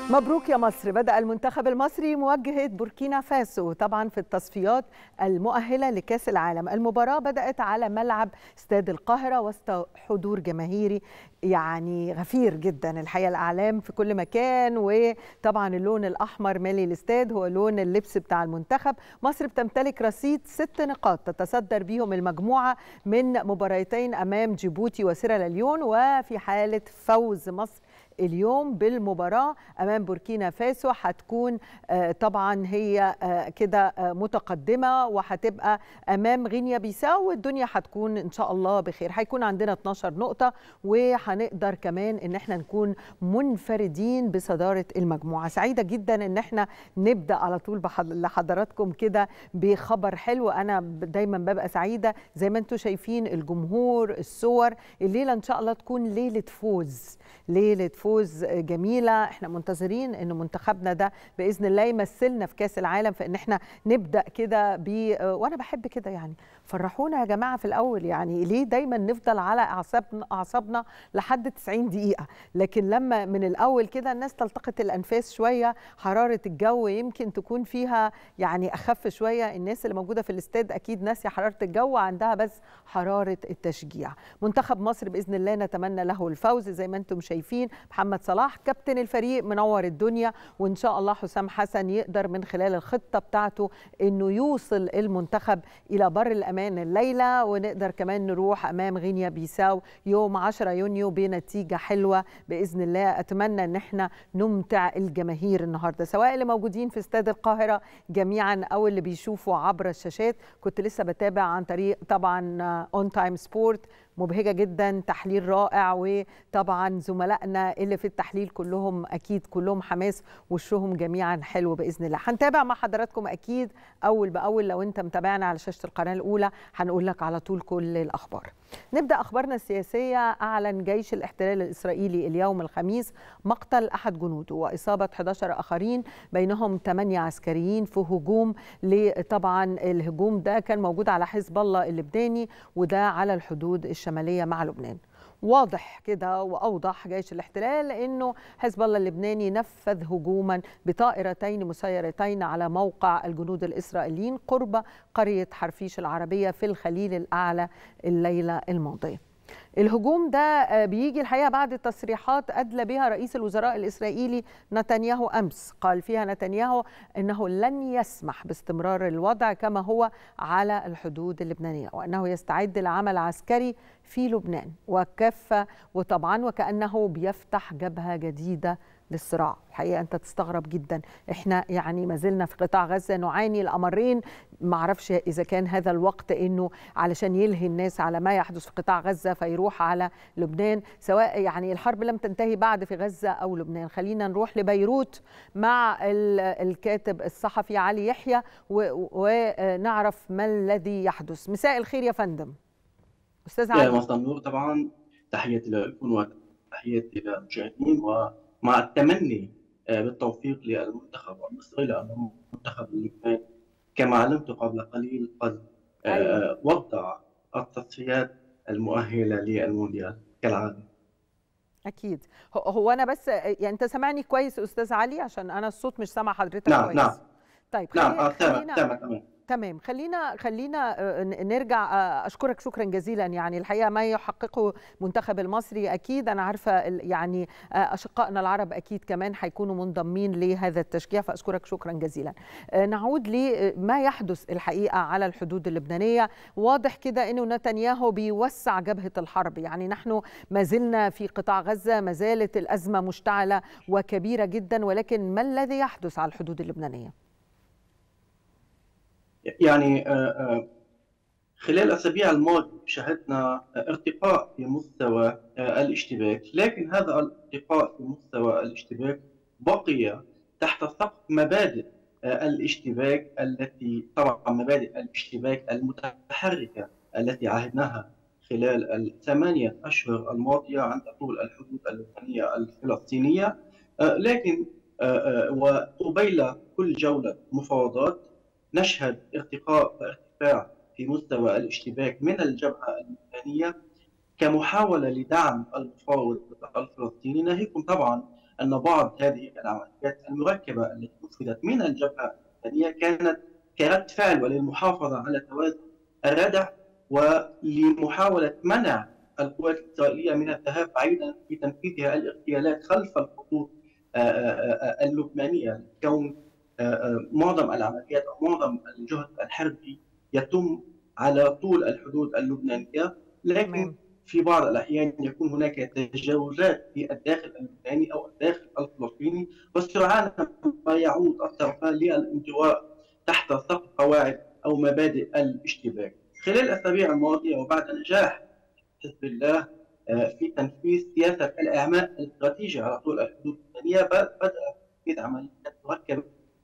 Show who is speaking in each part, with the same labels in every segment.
Speaker 1: مبروك يا مصر بدأ المنتخب المصري مواجهة بوركينا فاسو طبعا في التصفيات المؤهلة لكأس العالم المباراة بدأت على ملعب استاد القاهرة وسط حضور جماهيري يعني غفير جدا الحقيقة الأعلام في كل مكان وطبعا اللون الأحمر مالي الاستاد هو لون اللبس بتاع المنتخب مصر بتمتلك رصيد ست نقاط تتصدر بيهم المجموعة من مباراتين أمام جيبوتي وسيراليون وفي حالة فوز مصر اليوم بالمباراة أمام بوركينا فاسو هتكون طبعا هي كده متقدمة وهتبقى أمام غينيا بيساو والدنيا هتكون إن شاء الله بخير هيكون عندنا 12 نقطة وهنقدر كمان إن احنا نكون منفردين بصدارة المجموعة سعيدة جدا إن احنا نبدأ على طول لحضراتكم كده بخبر حلو أنا دايما ببقى سعيدة زي ما انتم شايفين الجمهور الصور الليلة إن شاء الله تكون ليلة فوز ليله فوز جميله احنا منتظرين ان منتخبنا ده باذن الله يمثلنا في كاس العالم فان احنا نبدا كده ب وانا بحب كده يعني فرحونا يا جماعه في الاول يعني ليه دايما نفضل على اعصابنا اعصابنا لحد 90 دقيقه لكن لما من الاول كده الناس تلتقط الانفاس شويه حراره الجو يمكن تكون فيها يعني اخف شويه الناس اللي موجوده في الاستاد اكيد ناسيه حراره الجو عندها بس حراره التشجيع منتخب مصر باذن الله نتمنى له الفوز زي ما انتم شايفين محمد صلاح كابتن الفريق منور الدنيا وان شاء الله حسام حسن يقدر من خلال الخطه بتاعته انه يوصل المنتخب الى بر الامان الليله ونقدر كمان نروح امام غينيا بيساو يوم 10 يونيو بنتيجه حلوه باذن الله اتمنى ان احنا نمتع الجماهير النهارده سواء اللي موجودين في استاد القاهره جميعا او اللي بيشوفوا عبر الشاشات كنت لسه بتابع عن طريق طبعا اون تايم سبورت مبهجه جدا تحليل رائع وطبعا زملائنا اللي في التحليل كلهم اكيد كلهم حماس وشهم جميعا حلو باذن الله هنتابع مع حضراتكم اكيد اول باول لو انت متابعنا على شاشه القناه الاولى هنقول لك على طول كل الاخبار نبدا اخبارنا السياسيه اعلن جيش الاحتلال الاسرائيلي اليوم الخميس مقتل احد جنوده واصابه 11 اخرين بينهم 8 عسكريين في هجوم طبعا الهجوم ده كان موجود على حزب الله اللبناني وده على الحدود الشماليه مع لبنان واضح كده واوضح جيش الاحتلال انه حزب الله اللبناني نفذ هجوما بطائرتين مسيرتين على موقع الجنود الاسرائيليين قرب قريه حرفيش العربيه في الخليل الاعلى الليله الماضيه. الهجوم ده بيجي الحقيقه بعد تصريحات ادلى بها رئيس الوزراء الاسرائيلي نتنياهو امس قال فيها نتنياهو انه لن يسمح باستمرار الوضع كما هو على الحدود اللبنانيه وانه يستعد لعمل عسكري في لبنان وكافه وطبعا وكانه بيفتح جبهه جديده للصراع الحقيقه انت تستغرب جدا احنا يعني ما زلنا في قطاع غزه نعاني الامرين ما اعرفش اذا كان هذا الوقت انه علشان يلهي الناس على ما يحدث في قطاع غزه فيروح على لبنان سواء يعني الحرب لم تنتهي بعد في غزه او لبنان خلينا نروح لبيروت مع الكاتب الصحفي علي يحيى ونعرف ما الذي يحدث مساء الخير يا فندم
Speaker 2: استاذ علي مساء النور طبعا تحياتي لكم وتحياتي للمشاهدين و مع التمني بالتوفيق للمنتخب المصري لأن المنتخب اللبناني كما علمت قبل قليل قد أيوة. وضع التصفيات المؤهلة للمونديال كالعادة
Speaker 1: أكيد هو أنا بس يعني أنت سامعني كويس أستاذ علي عشان أنا الصوت مش سامع حضرتك
Speaker 2: نعم
Speaker 1: كويس
Speaker 2: نعم
Speaker 1: طيب
Speaker 2: نعم تمام تمام تمام
Speaker 1: تمام خلينا خلينا نرجع اشكرك شكرا جزيلا يعني الحقيقه ما يحققه المنتخب المصري اكيد انا عارفه يعني اشقائنا العرب اكيد كمان هيكونوا منضمين لهذا التشجيع فاشكرك شكرا جزيلا نعود لما يحدث الحقيقه على الحدود اللبنانيه واضح كده انه نتنياهو بيوسع جبهه الحرب يعني نحن ما زلنا في قطاع غزه ما زالت الازمه مشتعله وكبيره جدا ولكن ما الذي يحدث على الحدود اللبنانيه
Speaker 2: يعني خلال الاسابيع الماضيه شهدنا ارتقاء في مستوى الاشتباك، لكن هذا الارتقاء في مستوى الاشتباك بقي تحت سقف مبادئ الاشتباك التي طبعا مبادئ الاشتباك المتحركه التي عهدناها خلال الثمانيه اشهر الماضيه عند طول الحدود اللبنانيه الفلسطينيه، لكن وقبيل كل جوله مفاوضات نشهد ارتقاء وارتفاع في مستوى الاشتباك من الجبهة اللبنانية كمحاولة لدعم المفاوض الفلسطيني ناهيكم طبعا ان بعض هذه العمليات المركبه التي نفذت من الجبهه اللبنانيه كانت كرد فعل وللمحافظه على توازن الردع ولمحاوله منع القوات الاسرائيليه من الذهاب بعيدا في تنفيذها الاغتيالات خلف الخطوط اللبنانيه كون معظم العمليات او معظم الجهد الحربي يتم على طول الحدود اللبنانيه لكن في بعض الاحيان يكون هناك تجاوزات في الداخل اللبناني او الداخل الفلسطيني وسرعان ما يعود الطرفان للانطواء تحت سقف قواعد او مبادئ الاشتباك. خلال الاسابيع الماضيه وبعد نجاح حزب الله في تنفيذ سياسه الاعماء الاستراتيجي على طول الحدود اللبنانيه بدا تنفيذ عمليات مركبه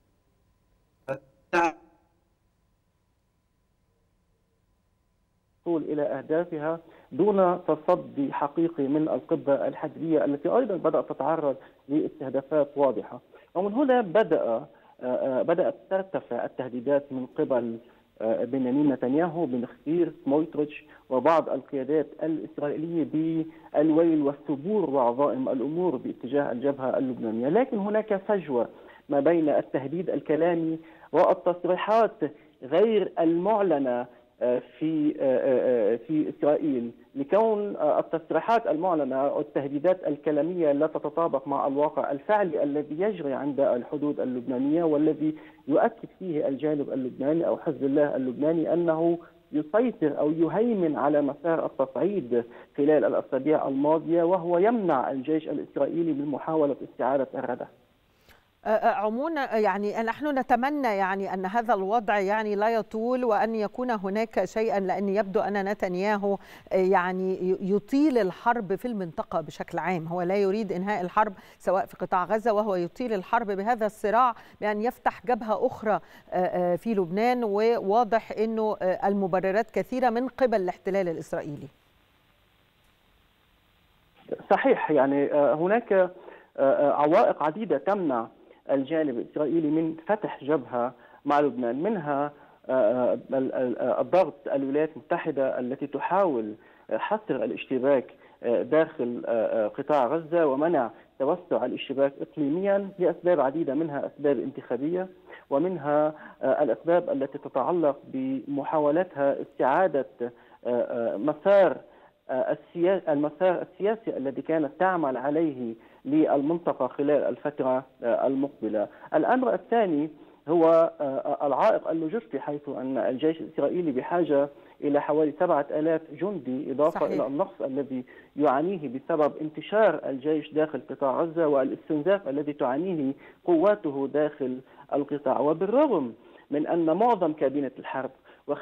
Speaker 3: الوصول إلى أهدافها دون تصدي حقيقي من القبة الحدبية التي أيضا بدأت تتعرض لاستهدافات واضحة ومن هنا بدأ بدأت ترتفع التهديدات من قبل بنيامين نتنياهو بن خفير سمويتريتش وبعض القيادات الإسرائيلية بالويل والثبور وعظائم الأمور باتجاه الجبهة اللبنانية لكن هناك فجوة ما بين التهديد الكلامي والتصريحات غير المعلنه في في اسرائيل لكون التصريحات المعلنه والتهديدات الكلاميه لا تتطابق مع الواقع الفعلي الذي يجري عند الحدود اللبنانيه والذي يؤكد فيه الجانب اللبناني او حزب الله اللبناني انه يسيطر او يهيمن على مسار التصعيد خلال الاسابيع الماضيه وهو يمنع الجيش الاسرائيلي من محاوله استعاده الردع.
Speaker 1: عموما يعني نحن نتمنى يعني ان هذا الوضع يعني لا يطول وان يكون هناك شيئا لان يبدو ان نتنياهو يعني يطيل الحرب في المنطقه بشكل عام هو لا يريد انهاء الحرب سواء في قطاع غزه وهو يطيل الحرب بهذا الصراع بان يفتح جبهه اخرى في لبنان وواضح انه المبررات كثيره من قبل الاحتلال الاسرائيلي
Speaker 3: صحيح يعني هناك عوائق عديده تمنع الجانب الاسرائيلي من فتح جبهه مع لبنان منها الضغط الولايات المتحده التي تحاول حصر الاشتباك داخل قطاع غزه ومنع توسع الاشتباك اقليميا لاسباب عديده منها اسباب انتخابيه ومنها الاسباب التي تتعلق بمحاولتها استعاده مسار المسار السياسي الذي كانت تعمل عليه للمنطقة خلال الفترة المقبلة الأمر الثاني هو العائق اللوجستي حيث أن الجيش الإسرائيلي بحاجة إلى حوالي سبعة ألاف جندي إضافة صحيح. إلى النقص الذي يعانيه بسبب انتشار الجيش داخل قطاع غزة والاستنزاف الذي تعانيه قواته داخل القطاع وبالرغم من أن معظم كابينة الحرب و55%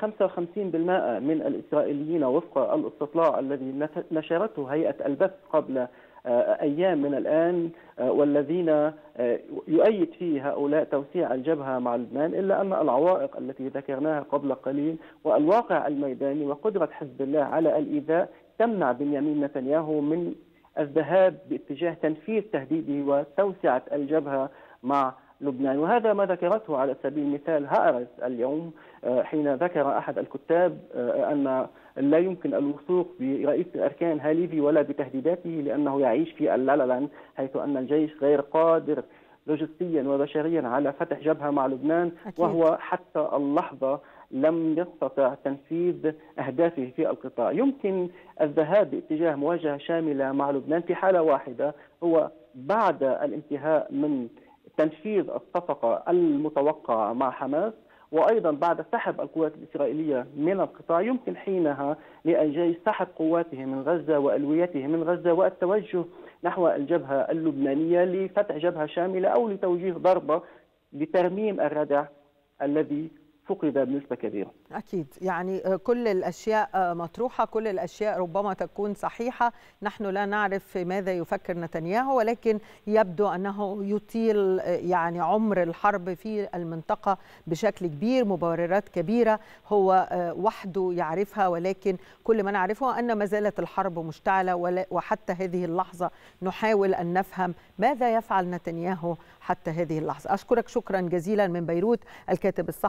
Speaker 3: من الإسرائيليين وفق الاستطلاع الذي نشرته هيئة البث قبل ايام من الان والذين يؤيد فيه هؤلاء توسيع الجبهه مع لبنان الا ان العوائق التي ذكرناها قبل قليل والواقع الميداني وقدره حزب الله على الايذاء تمنع بنيامين نتنياهو من الذهاب باتجاه تنفيذ تهديده وتوسعه الجبهه مع لبنان وهذا ما ذكرته على سبيل المثال هارس اليوم حين ذكر احد الكتاب ان لا يمكن الوثوق برئيس الاركان هاليفي ولا بتهديداته لانه يعيش في اللالان حيث ان الجيش غير قادر لوجستيا وبشريا على فتح جبهه مع لبنان أكيد. وهو حتى اللحظه لم يستطع تنفيذ اهدافه في القطاع، يمكن الذهاب باتجاه مواجهه شامله مع لبنان في حاله واحده هو بعد الانتهاء من تنفيذ الصفقه المتوقعه مع حماس وايضا بعد سحب القوات الاسرائيليه من القطاع يمكن حينها للجيش سحب قواته من غزه والويته من غزه والتوجه نحو الجبهه اللبنانيه لفتح جبهه شامله او لتوجيه ضربه لترميم الردع الذي فقد بنسبه كبيره.
Speaker 1: اكيد يعني كل الاشياء مطروحه، كل الاشياء ربما تكون صحيحه، نحن لا نعرف ماذا يفكر نتنياهو ولكن يبدو انه يطيل يعني عمر الحرب في المنطقه بشكل كبير، مبررات كبيره هو وحده يعرفها ولكن كل ما نعرفه ان ما زالت الحرب مشتعله وحتى هذه اللحظه نحاول ان نفهم ماذا يفعل نتنياهو حتى هذه اللحظه. اشكرك شكرا جزيلا من بيروت الكاتب الصحفي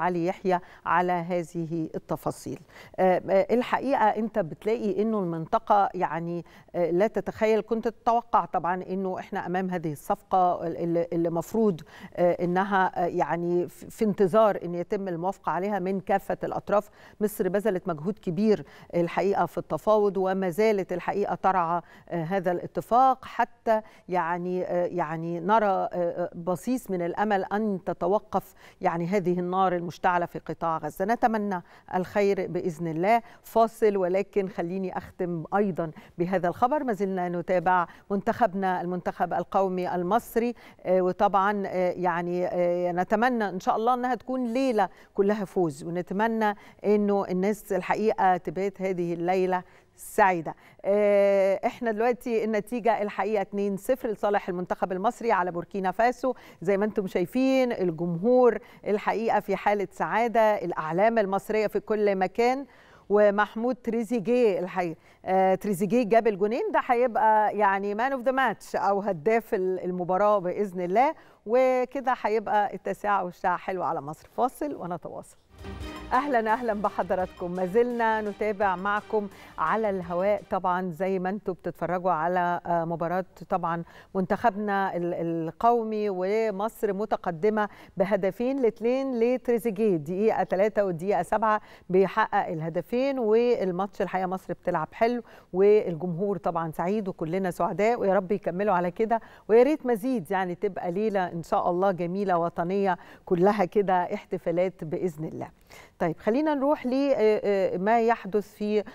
Speaker 1: علي يحيى على هذه التفاصيل الحقيقة أنت بتلاقي أنه المنطقة يعني لا تتخيل كنت تتوقع طبعا أنه إحنا أمام هذه الصفقة اللي مفروض أنها يعني في انتظار أن يتم الموافقة عليها من كافة الأطراف مصر بذلت مجهود كبير الحقيقة في التفاوض وما زالت الحقيقة ترعى هذا الاتفاق حتى يعني يعني نرى بصيص من الامل ان تتوقف يعني هذه النار المشتعله في قطاع غزه نتمنى الخير باذن الله فاصل ولكن خليني اختم ايضا بهذا الخبر ما زلنا نتابع منتخبنا المنتخب القومي المصري وطبعا يعني نتمنى ان شاء الله انها تكون ليله كلها فوز ونتمنى انه الناس الحقيقه تبات هذه الليله سعيدة احنا دلوقتي النتيجة الحقيقة 2-0 لصالح المنتخب المصري على بوركينا فاسو زي ما انتم شايفين الجمهور الحقيقة في حالة سعادة الأعلام المصرية في كل مكان ومحمود تريزيجيه الحقيقه آه تريزيجيه جاب الجونين ده هيبقى يعني مان اوف ذا ماتش او هداف المباراه باذن الله وكده هيبقى التاسعه والساعه حلوه على مصر فاصل ونتواصل اهلا اهلا بحضراتكم ما زلنا نتابع معكم على الهواء طبعا زي ما انتم بتتفرجوا على مباراه طبعا منتخبنا القومي ومصر متقدمه بهدفين الاثنين لتريزيجيه دقيقه 3 والدقيقه 7 بيحقق الهدفين والماتش الحقيقه مصر بتلعب حلو والجمهور طبعا سعيد وكلنا سعداء ويا رب يكملوا على كده ويا ريت مزيد يعني تبقى ليله ان شاء الله جميله وطنيه كلها كده احتفالات باذن الله. طيب خلينا نروح لما يحدث في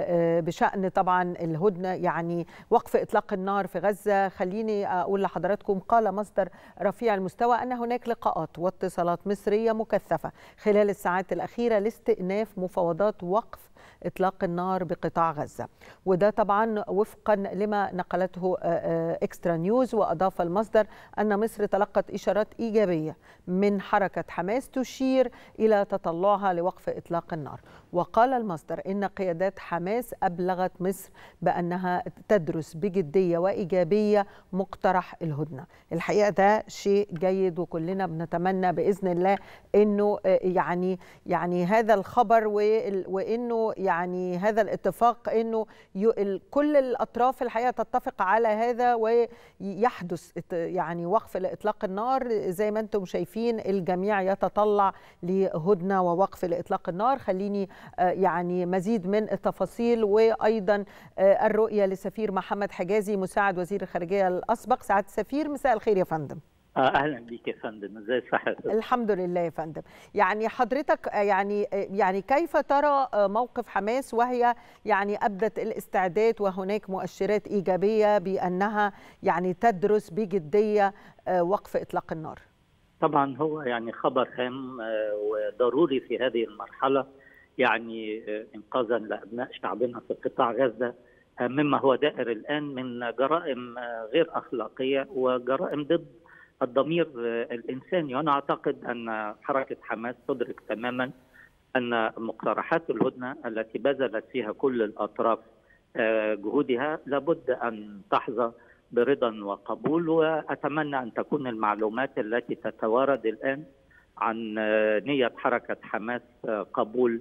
Speaker 1: بشأن طبعا الهدنة يعني وقف إطلاق النار في غزة خليني أقول لحضراتكم قال مصدر رفيع المستوى أن هناك لقاءات واتصالات مصرية مكثفة خلال الساعات الأخيرة لاستئناف مفاوضات وقف اطلاق النار بقطاع غزه وده طبعا وفقا لما نقلته اكسترا نيوز واضاف المصدر ان مصر تلقت اشارات ايجابيه من حركه حماس تشير الى تطلعها لوقف اطلاق النار وقال المصدر ان قيادات حماس ابلغت مصر بانها تدرس بجديه وايجابيه مقترح الهدنه الحقيقه ده شيء جيد وكلنا بنتمنى باذن الله انه يعني يعني هذا الخبر وانه يعني هذا الاتفاق انه كل الاطراف الحقيقه تتفق على هذا ويحدث يعني وقف لاطلاق النار زي ما انتم شايفين الجميع يتطلع لهدنه ووقف لاطلاق النار خليني يعني مزيد من التفاصيل وايضا الرؤيه لسفير محمد حجازي مساعد وزير الخارجيه الاسبق سعاده السفير مساء الخير يا فندم
Speaker 4: اهلا بيك يا فندم ازي صحتك
Speaker 1: الحمد لله يا فندم يعني حضرتك يعني يعني كيف ترى موقف حماس وهي يعني ابدت الاستعداد وهناك مؤشرات ايجابيه بانها يعني تدرس بجديه وقف اطلاق النار
Speaker 4: طبعا هو يعني خبر هام وضروري في هذه المرحله يعني انقاذا لابناء شعبنا في قطاع غزه مما هو دائر الان من جرائم غير اخلاقيه وجرائم ضد الضمير الانساني وانا اعتقد ان حركه حماس تدرك تماما ان مقترحات الهدنه التي بذلت فيها كل الاطراف جهودها لابد ان تحظى برضا وقبول واتمنى ان تكون المعلومات التي تتوارد الان عن نيه حركه حماس قبول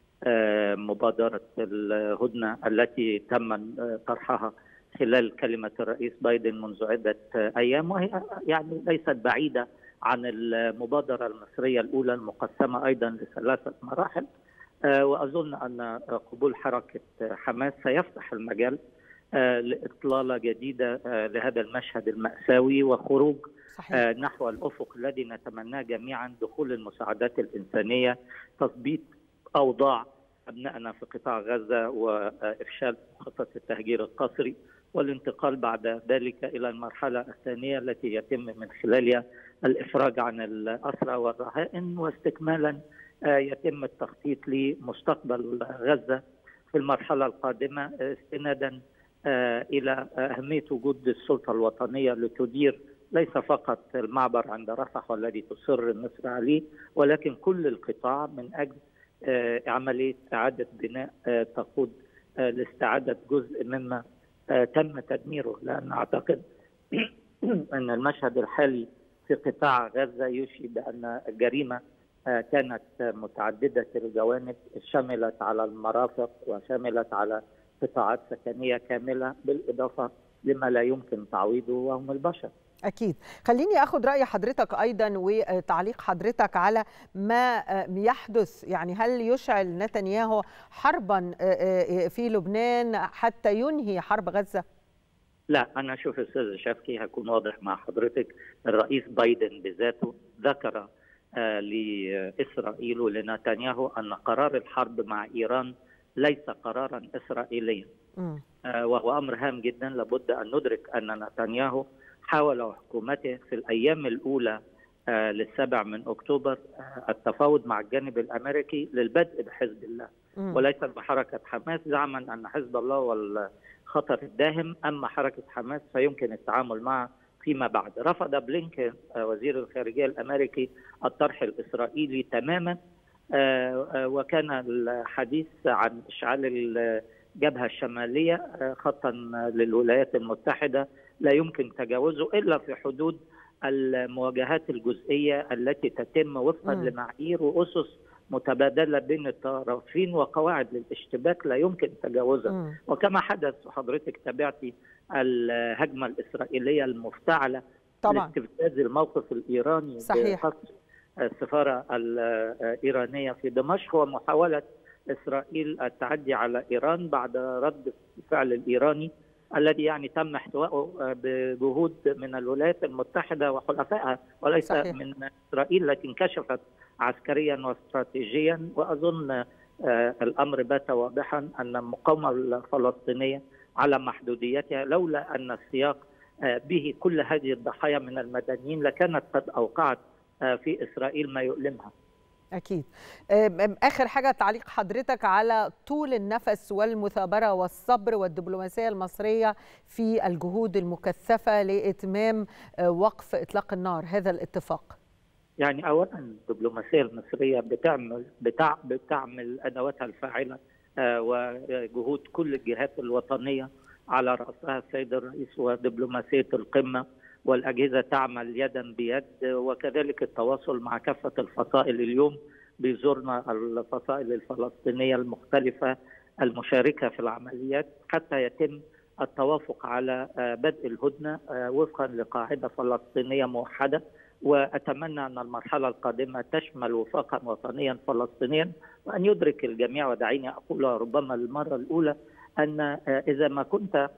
Speaker 4: مبادره الهدنه التي تم طرحها خلال كلمة الرئيس بايدن منذ عدة أيام وهي يعني ليست بعيدة عن المبادرة المصرية الأولى المقسمة أيضا لثلاثة مراحل وأظن أن قبول حركة حماس سيفتح المجال لإطلالة جديدة لهذا المشهد المأساوي وخروج صحيح. نحو الأفق الذي نتمناه جميعا دخول المساعدات الإنسانية تثبيت أوضاع أبنائنا في قطاع غزة وإفشال خطة التهجير القسري والانتقال بعد ذلك الى المرحله الثانيه التي يتم من خلالها الافراج عن الاسرى والرهائن واستكمالا يتم التخطيط لمستقبل غزه في المرحله القادمه استنادا الى اهميه وجود السلطه الوطنيه لتدير ليس فقط المعبر عند رفح والذي تصر مصر عليه ولكن كل القطاع من اجل عمليه اعاده بناء تقود لاستعاده جزء مما تم تدميره لان اعتقد ان المشهد الحالي في قطاع غزه يشهد ان الجريمه كانت متعدده الجوانب شملت على المرافق وشملت على قطاعات سكنيه كامله بالاضافه لما لا يمكن تعويضه وهم البشر.
Speaker 1: أكيد خليني أخذ رأي حضرتك أيضا وتعليق حضرتك على ما يحدث يعني هل يشعل نتنياهو حربا في لبنان حتى ينهي حرب غزة؟
Speaker 4: لا أنا أشوف أستاذ شافكي هكون واضح مع حضرتك الرئيس بايدن بذاته ذكر لإسرائيل ولنتنياهو أن قرار الحرب مع إيران ليس قرارا إسرائيليا وهو أمر هام جدا لابد أن ندرك أن نتنياهو حاول وحكومته في الايام الاولى للسابع من اكتوبر التفاوض مع الجانب الامريكي للبدء بحزب الله وليس بحركه حماس زعما ان حزب الله والخطر الداهم اما حركه حماس فيمكن التعامل معها فيما بعد رفض بلينكن وزير الخارجيه الامريكي الطرح الاسرائيلي تماما وكان الحديث عن اشعال الجبهه الشماليه خطا للولايات المتحده لا يمكن تجاوزه الا في حدود المواجهات الجزئيه التي تتم وفقا م. لمعايير واسس متبادله بين الطرفين وقواعد للاشتباك لا يمكن تجاوزها م. وكما حدث وحضرتك تابعتي الهجمه الاسرائيليه المفتعله
Speaker 1: طبعا
Speaker 4: لاستفزاز الموقف الايراني
Speaker 1: صحيح
Speaker 4: السفاره الايرانيه في دمشق ومحاوله اسرائيل التعدي على ايران بعد رد الفعل الايراني الذي يعني تم احتوائه بجهود من الولايات المتحده وحلفائها وليس
Speaker 1: صحيح.
Speaker 4: من اسرائيل التي انكشفت عسكريا واستراتيجيا واظن الامر بات واضحا ان المقاومه الفلسطينيه على محدوديتها لولا ان السياق به كل هذه الضحايا من المدنيين لكانت قد اوقعت في اسرائيل ما يؤلمها.
Speaker 1: أكيد آخر حاجة تعليق حضرتك على طول النفس والمثابرة والصبر والدبلوماسية المصرية في الجهود المكثفة لإتمام وقف إطلاق النار هذا الاتفاق
Speaker 4: يعني أولا الدبلوماسية المصرية بتعمل بتع بتعمل أدواتها الفاعلة وجهود كل الجهات الوطنية على رأسها السيد الرئيس ودبلوماسية القمة والأجهزة تعمل يدا بيد وكذلك التواصل مع كافة الفصائل اليوم بيزورنا الفصائل الفلسطينية المختلفة المشاركة في العمليات حتى يتم التوافق على بدء الهدنة وفقا لقاعدة فلسطينية موحدة وأتمنى أن المرحلة القادمة تشمل وفاقا وطنيا فلسطينيا وأن يدرك الجميع ودعيني أقول ربما للمرة الأولى أن إذا ما كنت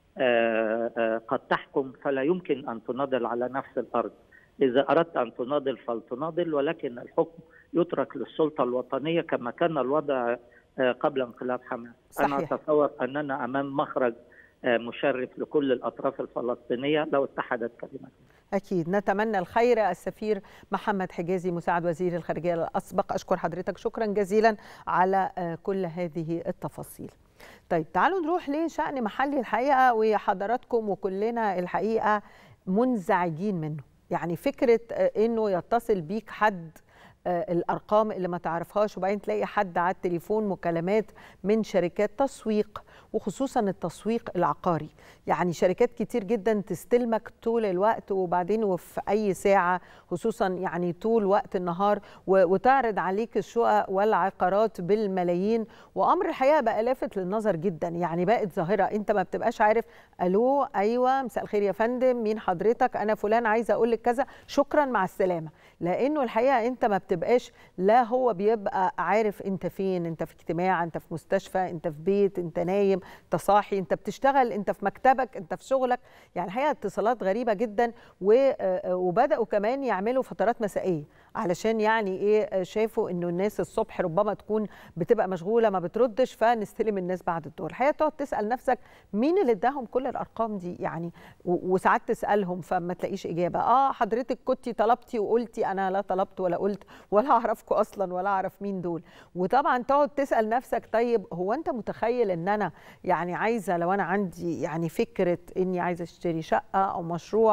Speaker 4: قد تحكم فلا يمكن ان تناضل على نفس الارض. اذا اردت ان تناضل فلتناضل ولكن الحكم يترك للسلطه الوطنيه كما كان الوضع قبل انقلاب حماس.
Speaker 1: صحيح.
Speaker 4: انا اتصور اننا امام مخرج مشرف لكل الاطراف الفلسطينيه لو اتحدت كلمتنا.
Speaker 1: أكيد نتمنى الخير السفير محمد حجازي مساعد وزير الخارجية الأسبق أشكر حضرتك شكرا جزيلا على كل هذه التفاصيل طيب تعالوا نروح لشأن محلي الحقيقة وحضراتكم وكلنا الحقيقة منزعجين منه يعني فكرة أنه يتصل بيك حد الارقام اللي ما تعرفهاش وبعدين تلاقي حد على التليفون مكالمات من شركات تسويق وخصوصا التسويق العقاري يعني شركات كتير جدا تستلمك طول الوقت وبعدين وفي اي ساعه خصوصا يعني طول وقت النهار وتعرض عليك الشقق والعقارات بالملايين وامر الحقيقه بقى لافت للنظر جدا يعني بقت ظاهره انت ما بتبقاش عارف الو ايوه مساء الخير يا فندم مين حضرتك انا فلان عايزه اقول لك كذا شكرا مع السلامه لانه الحقيقه انت ما بتبقاش لا هو بيبقى عارف انت فين انت في اجتماع انت في مستشفى انت في بيت انت نايم انت صاحي انت بتشتغل انت في مكتبك انت في شغلك يعني الحقيقه اتصالات غريبه جدا وبداوا كمان يعملوا فترات مسائيه علشان يعني ايه شافوا انه الناس الصبح ربما تكون بتبقى مشغوله ما بتردش فنستلم الناس بعد الظهر الحقيقه تقعد تسال نفسك مين اللي اداهم كل الارقام دي يعني وساعات تسالهم فما تلاقيش اجابه اه حضرتك كنتي طلبتي وقلتي انا لا طلبت ولا قلت ولا اعرفكم اصلا ولا اعرف مين دول وطبعا تقعد تسال نفسك طيب هو انت متخيل ان انا يعني عايزه لو انا عندي يعني فكره اني عايزه اشتري شقه او مشروع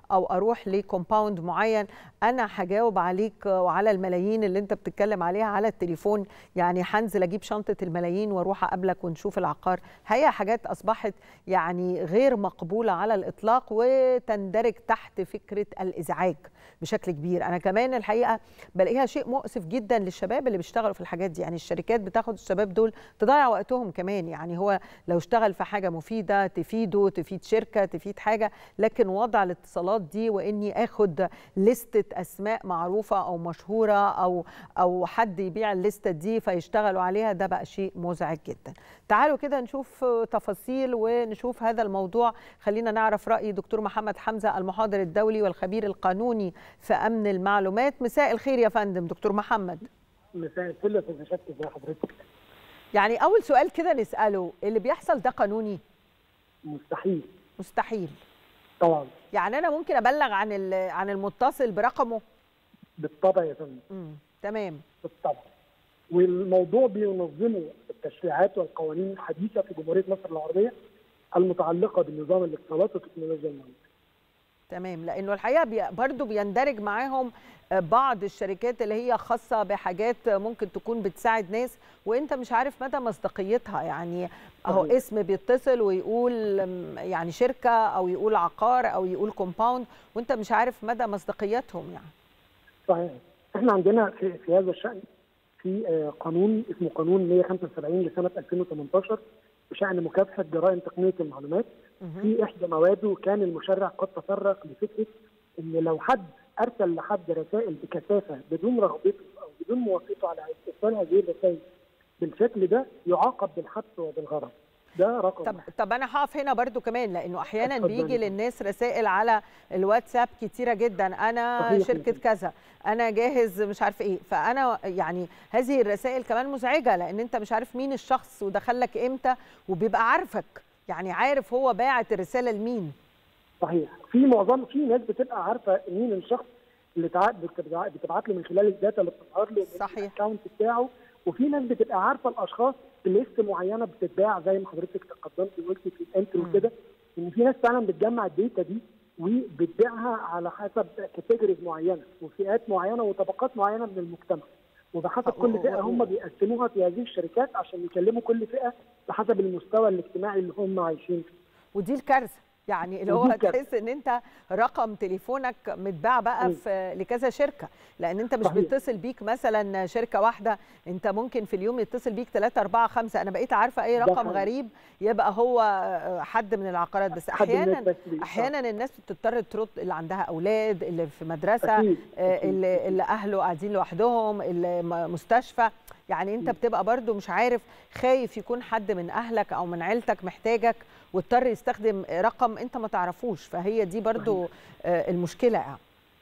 Speaker 1: او اروح لكومباوند معين انا هجاوب عليك وعلى الملايين اللي انت بتتكلم عليها على التليفون يعني هنزل اجيب شنطه الملايين واروح اقابلك ونشوف العقار هي حاجات اصبحت يعني غير مقبوله على الاطلاق وتندرج تحت فكره الازعاج بشكل كبير انا كمان الحقيقه بلاقيها شيء مؤسف جدا للشباب اللي بيشتغلوا في الحاجات دي يعني الشركات بتاخد الشباب دول تضيع وقتهم كمان يعني هو لو اشتغل في حاجه مفيده تفيده تفيد شركه تفيد حاجه لكن وضع الاتصالات دي واني اخد لستة اسماء معروفه او مشهوره او او حد يبيع الليسته دي فيشتغلوا عليها ده بقى شيء مزعج جدا تعالوا كده نشوف تفاصيل ونشوف هذا الموضوع خلينا نعرف راي دكتور محمد حمزه المحاضر الدولي والخبير القانوني في امن المعلومات مساء الخير يا فندم دكتور محمد
Speaker 5: مساء الفل يا استاذ شكل زي حضرتك
Speaker 1: يعني اول سؤال كده نساله اللي بيحصل ده قانوني
Speaker 5: مستحيل
Speaker 1: مستحيل
Speaker 5: طبعا
Speaker 1: يعني انا ممكن ابلغ عن عن المتصل برقمه
Speaker 5: بالطبع يا فندم
Speaker 1: امم تمام
Speaker 5: بالطبع والموضوع بينظمه التشريعات والقوانين الحديثه في جمهوريه مصر العربيه المتعلقه بالنظام الاتصالات وتكنولوجيا المعلومات
Speaker 1: تمام لانه الحقيقه بي برضو بيندرج معاهم بعض الشركات اللي هي خاصه بحاجات ممكن تكون بتساعد ناس وانت مش عارف مدى مصداقيتها يعني اهو اسم بيتصل ويقول يعني شركه او يقول عقار او يقول كومباوند وانت مش عارف مدى مصداقيتهم يعني
Speaker 5: صحيح احنا عندنا في, في هذا الشان في قانون اسمه قانون 175 لسنه 2018 بشان مكافحه جرائم تقنيه المعلومات في احدى مواده كان المشرع قد تطرق لفكره ان لو حد ارسل لحد رسائل بكثافه بدون رغبته او بدون موافقته على ارسال هذه الرسائل بالشكل ده يعاقب بالحبس وبالغرض ده رقم
Speaker 1: طب طب انا هقف هنا برضو كمان لانه احيانا بيجي للناس رسائل على الواتساب كتيره جدا انا صحيح شركه كذا انا جاهز مش عارف ايه فانا يعني هذه الرسائل كمان مزعجه لان انت مش عارف مين الشخص ودخل لك امتى وبيبقى عارفك يعني عارف هو باعت الرساله لمين
Speaker 5: صحيح في معظم في ناس بتبقى عارفه مين الشخص اللي بتبعت له من خلال الداتا اللي بتظهر له
Speaker 1: صحيح
Speaker 5: الاكونت بتاعه وفي ناس بتبقى عارفه الاشخاص بليست معينه بتتباع زي ما حضرتك تقدمت وقلتي في الانترو كده ان في ناس فعلا بتجمع الداتا دي وبتبيعها على حسب كاتيجوريز معينه وفئات معينه وطبقات معينه من المجتمع وبحسب كل فئه هم بيقسموها في هذه الشركات عشان يكلموا كل فئه بحسب المستوى الاجتماعي اللي هم عايشين فيه
Speaker 1: ودي الكارثه يعني اللي هو تحس ان انت رقم تليفونك متباع بقى في لكذا شركه لان انت مش صحيح. بيتصل بيك مثلا شركه واحده انت ممكن في اليوم يتصل بيك 3 4 5 انا بقيت عارفه اي رقم غريب يبقى هو حد من العقارات بس احيانا احيانا الناس بتضطر ترد اللي عندها اولاد اللي في مدرسه أكيد. اللي, اللي اهله قاعدين لوحدهم اللي مستشفى يعني انت بتبقى برضو مش عارف خايف يكون حد من اهلك او من عيلتك محتاجك واضطر يستخدم رقم انت ما تعرفوش فهي دي برضو صحيح. المشكله يعني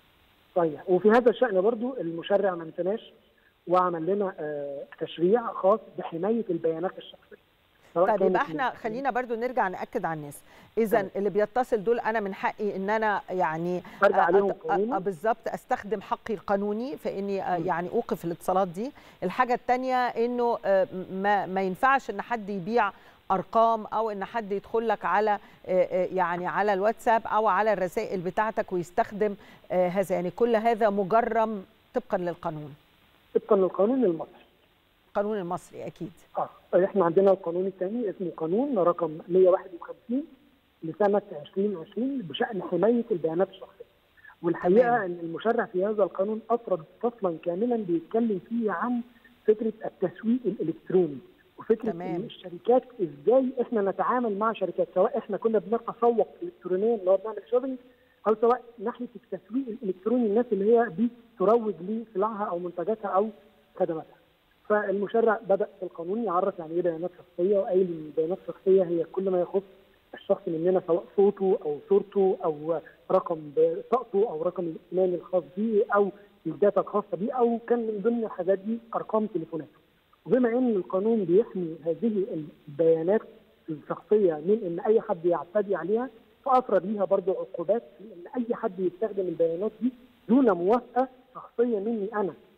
Speaker 5: صحيح وفي هذا الشان برضو المشرع ما انتناش وعمل لنا تشريع خاص بحمايه البيانات الشخصيه
Speaker 1: طيب يبقى احنا خلينا برضو نرجع ناكد على الناس اذا اللي بيتصل دول انا من حقي ان انا يعني
Speaker 5: ارجع عليهم
Speaker 1: بالظبط استخدم حقي القانوني في اني يعني اوقف الاتصالات دي الحاجه الثانيه انه ما, ما ينفعش ان حد يبيع ارقام او ان حد يدخل لك على يعني على الواتساب او على الرسائل بتاعتك ويستخدم هذا يعني كل هذا مجرم طبقا للقانون
Speaker 5: طبقا للقانون المصري
Speaker 1: القانون المصري اكيد
Speaker 5: اه احنا عندنا القانون الثاني اسمه قانون رقم 151 لسنه 2020 بشان حمايه البيانات الشخصيه والحقيقه تمام. ان المشرع في هذا القانون افرد فصلا كاملا بيتكلم فيه عن فكره التسويق الالكتروني وفكره تمام. ان الشركات ازاي احنا نتعامل مع شركات سواء احنا كنا بنتسوق الكترونيا اللي هو بنعمل شوبينج او سواء ناحيه التسويق الالكتروني الناس اللي هي بتروج لسلعها او منتجاتها او خدماتها. فالمشرع بدا في القانون يعرف يعني ايه بيانات شخصيه وقايل ان البيانات الشخصيه هي كل ما يخص الشخص مننا سواء صوته او صورته او رقم بطاقته او رقم الائتمان الخاص به او الداتا الخاصه به او كان من ضمن الحاجات دي ارقام تليفوناته. وبما ان القانون بيحمي هذه البيانات الشخصيه من ان اي حد يعتدي عليها فافرض ليها برضه عقوبات في ان اي حد يستخدم البيانات دي دون موافقه شخصيه مني انا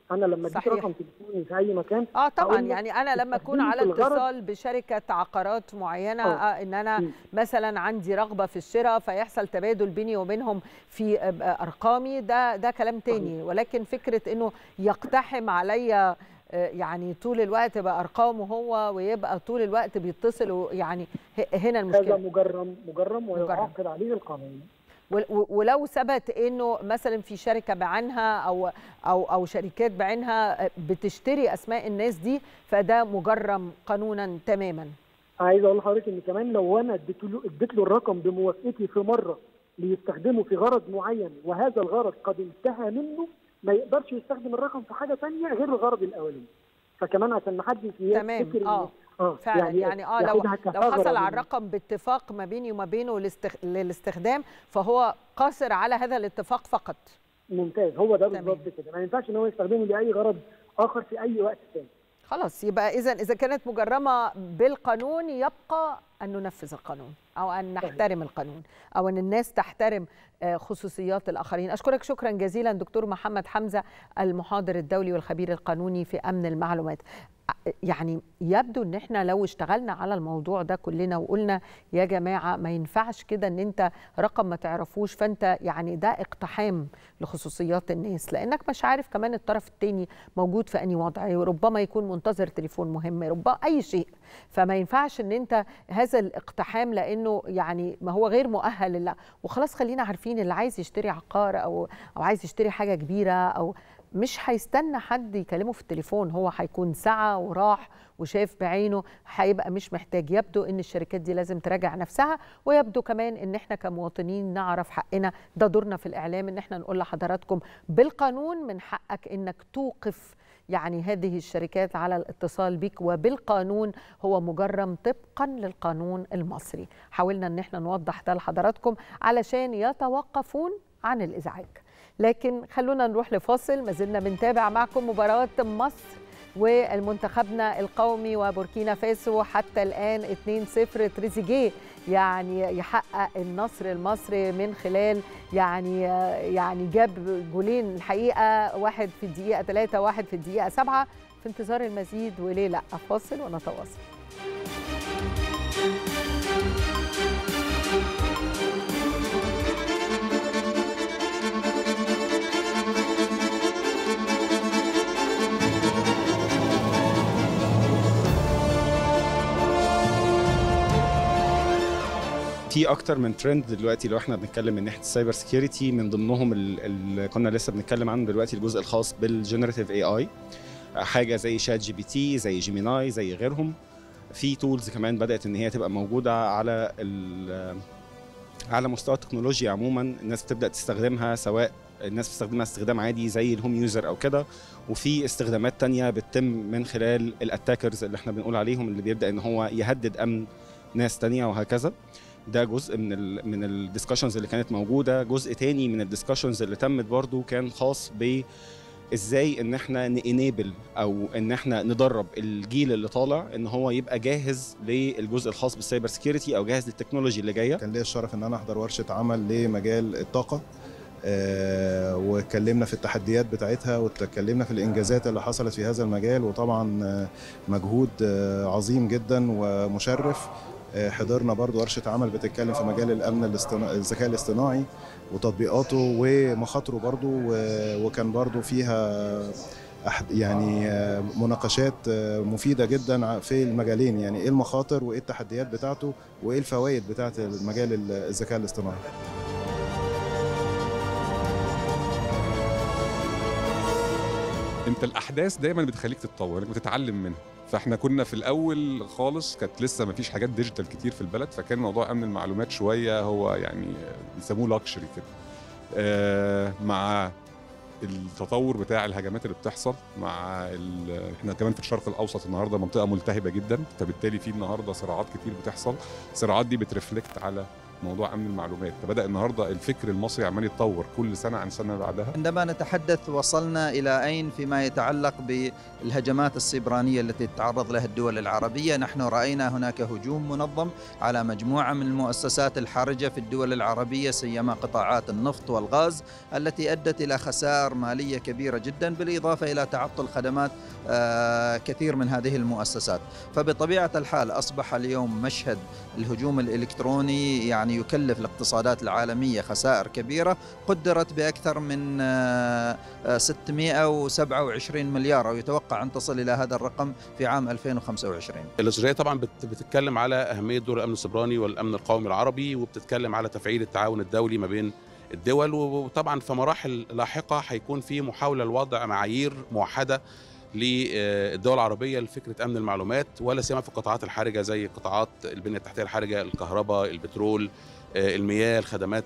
Speaker 5: انا لما اديك
Speaker 1: صحيح.
Speaker 5: رقم تليفوني في اي مكان
Speaker 1: اه طبعا
Speaker 5: أقول لك
Speaker 1: يعني انا لما اكون
Speaker 5: استخدمه
Speaker 1: على
Speaker 5: في الغرض.
Speaker 1: اتصال بشركه عقارات معينه
Speaker 5: آه.
Speaker 1: آه ان انا
Speaker 5: مم.
Speaker 1: مثلا عندي رغبه في الشراء فيحصل تبادل بيني وبينهم في آه، آه، ارقامي ده ده كلام تاني ولكن فكره انه يقتحم عليا آه، يعني طول الوقت بقى ارقامه هو ويبقى طول الوقت بيتصل يعني ه- هنا
Speaker 5: هذا
Speaker 1: المشكله
Speaker 5: مجرم مجرم
Speaker 1: مجرم.
Speaker 5: ويعاقب عليه القانون
Speaker 1: ول- و- ولو ثبت انه مثلا في شركه بعينها او او او شركات بعينها بتشتري اسماء الناس دي فده مجرم قانونا تماما
Speaker 5: عايز اقول لحضرتك ان كمان لو انا اديت له اديت له الرقم بموافقتي في مره ليستخدمه في غرض معين وهذا الغرض قد انتهى منه ما يقدرش يستخدم الرقم في حاجه ثانيه غير الغرض الاولاني فكمان عشان ما حدش
Speaker 1: تمام،
Speaker 5: يفتكر إن-
Speaker 1: آه.
Speaker 5: اه
Speaker 1: فعلا يعني, يعني اه لو
Speaker 5: ياخدها
Speaker 1: لو
Speaker 5: كثغرة
Speaker 1: حصل على
Speaker 5: من-
Speaker 1: الرقم باتفاق ما بيني وما بينه للاستخ... للاستخدام فهو قاصر على هذا الاتفاق فقط
Speaker 5: ممتاز هو ده
Speaker 1: تمام.
Speaker 5: بالظبط كده ما ينفعش ان هو يستخدمه لاي غرض اخر في اي وقت ثاني
Speaker 1: خلاص يبقى اذا اذا كانت مجرمه بالقانون يبقى ان ننفذ القانون او ان نحترم القانون او ان الناس تحترم آه، خصوصيات الاخرين اشكرك شكرا جزيلا دكتور محمد حمزه المحاضر الدولي والخبير القانوني في امن المعلومات ع- يعني يبدو ان احنا لو اشتغلنا على الموضوع ده كلنا وقلنا يا جماعه ما ينفعش كده ان انت رقم ما تعرفوش فانت يعني ده اقتحام لخصوصيات الناس لانك مش عارف كمان الطرف الثاني موجود في انهي وضع ربما يكون منتظر تليفون مهم ربما اي شيء فما ينفعش ان انت هذا الاقتحام لانه يعني ما هو غير مؤهل لله وخلاص خلينا عارفين اللي عايز يشتري عقار او او عايز يشتري حاجه كبيره او مش هيستنى حد يكلمه في التليفون هو هيكون سعى وراح وشاف بعينه هيبقى مش محتاج يبدو ان الشركات دي لازم تراجع نفسها ويبدو كمان ان احنا كمواطنين نعرف حقنا ده دورنا في الاعلام ان احنا نقول لحضراتكم بالقانون من حقك انك توقف يعني هذه الشركات على الاتصال بك وبالقانون هو مجرم طبقا للقانون المصري حاولنا ان احنا نوضح ده لحضراتكم علشان يتوقفون عن الازعاج لكن خلونا نروح لفاصل ما زلنا بنتابع معكم مباراه مصر والمنتخبنا القومي وبوركينا فاسو حتى الان 2-0 تريزيجيه يعني يحقق النصر المصري من خلال يعني يعني جاب جولين الحقيقه واحد في الدقيقه 3 واحد في الدقيقه 7 في انتظار المزيد وليه لا فاصل ونتواصل
Speaker 6: في اكتر من ترند دلوقتي لو احنا بنتكلم من ناحيه السايبر سكيورتي من ضمنهم اللي كنا لسه بنتكلم عنه دلوقتي الجزء الخاص بالجنريتيف اي اي حاجه زي شات جي بي تي زي جيميناي زي غيرهم في تولز كمان بدات ان هي تبقى موجوده على على مستوى التكنولوجيا عموما الناس بتبدا تستخدمها سواء الناس بتستخدمها استخدام عادي زي الهوم يوزر او كده وفي استخدامات تانية بتتم من خلال الاتاكرز اللي احنا بنقول عليهم اللي بيبدا ان هو يهدد امن ناس تانية وهكذا ده جزء من ال من الديسكشنز اللي كانت موجوده جزء تاني من الديسكشنز اللي تمت برضو كان خاص ب ازاي ان احنا نينيبل او ان احنا ندرب الجيل اللي طالع ان هو يبقى جاهز للجزء الخاص بالسايبر سكيورتي او جاهز للتكنولوجي اللي جايه
Speaker 7: كان ليا الشرف ان انا احضر ورشه عمل لمجال الطاقه آه واتكلمنا في التحديات بتاعتها واتكلمنا في الانجازات اللي حصلت في هذا المجال وطبعا آه مجهود آه عظيم جدا ومشرف حضرنا برضو ورشة عمل بتتكلم في مجال الأمن الاصطناعي الذكاء الاصطناعي وتطبيقاته ومخاطره برضو وكان برضو فيها يعني مناقشات مفيدة جدا في المجالين يعني ايه المخاطر وايه التحديات بتاعته وايه الفوائد بتاعت مجال الذكاء الاصطناعي
Speaker 8: انت الاحداث دايما بتخليك تتطور انك بتتعلم منها فاحنا كنا في الاول خالص كانت لسه ما فيش حاجات ديجيتال كتير في البلد فكان موضوع امن المعلومات شويه هو يعني بيسموه لاكشري كده آه مع التطور بتاع الهجمات اللي بتحصل مع احنا كمان في الشرق الاوسط النهارده منطقه ملتهبه جدا فبالتالي في النهارده صراعات كتير بتحصل الصراعات دي بترفلكت على موضوع امن المعلومات فبدا النهارده الفكر المصري عمال يتطور كل سنه عن سنه بعدها
Speaker 9: عندما نتحدث وصلنا الى اين فيما يتعلق بالهجمات السيبرانيه التي تتعرض لها الدول العربيه نحن راينا هناك هجوم منظم على مجموعه من المؤسسات الحرجه في الدول العربيه سيما قطاعات النفط والغاز التي ادت الى خسائر ماليه كبيره جدا بالاضافه الى تعطل خدمات كثير من هذه المؤسسات فبطبيعه الحال اصبح اليوم مشهد الهجوم الالكتروني يعني يكلف الاقتصادات العالميه خسائر كبيره قدرت باكثر من 627 مليار او يتوقع ان تصل الى هذا الرقم في عام 2025
Speaker 10: الاجرائيه طبعا بتتكلم على اهميه دور الامن السيبراني والامن القومي العربي وبتتكلم على تفعيل التعاون الدولي ما بين الدول وطبعا في مراحل لاحقه هيكون في محاوله لوضع معايير موحده للدول العربيه لفكره امن المعلومات ولا سيما في القطاعات الحرجه زي قطاعات البنيه التحتيه الحرجه الكهرباء البترول المياه الخدمات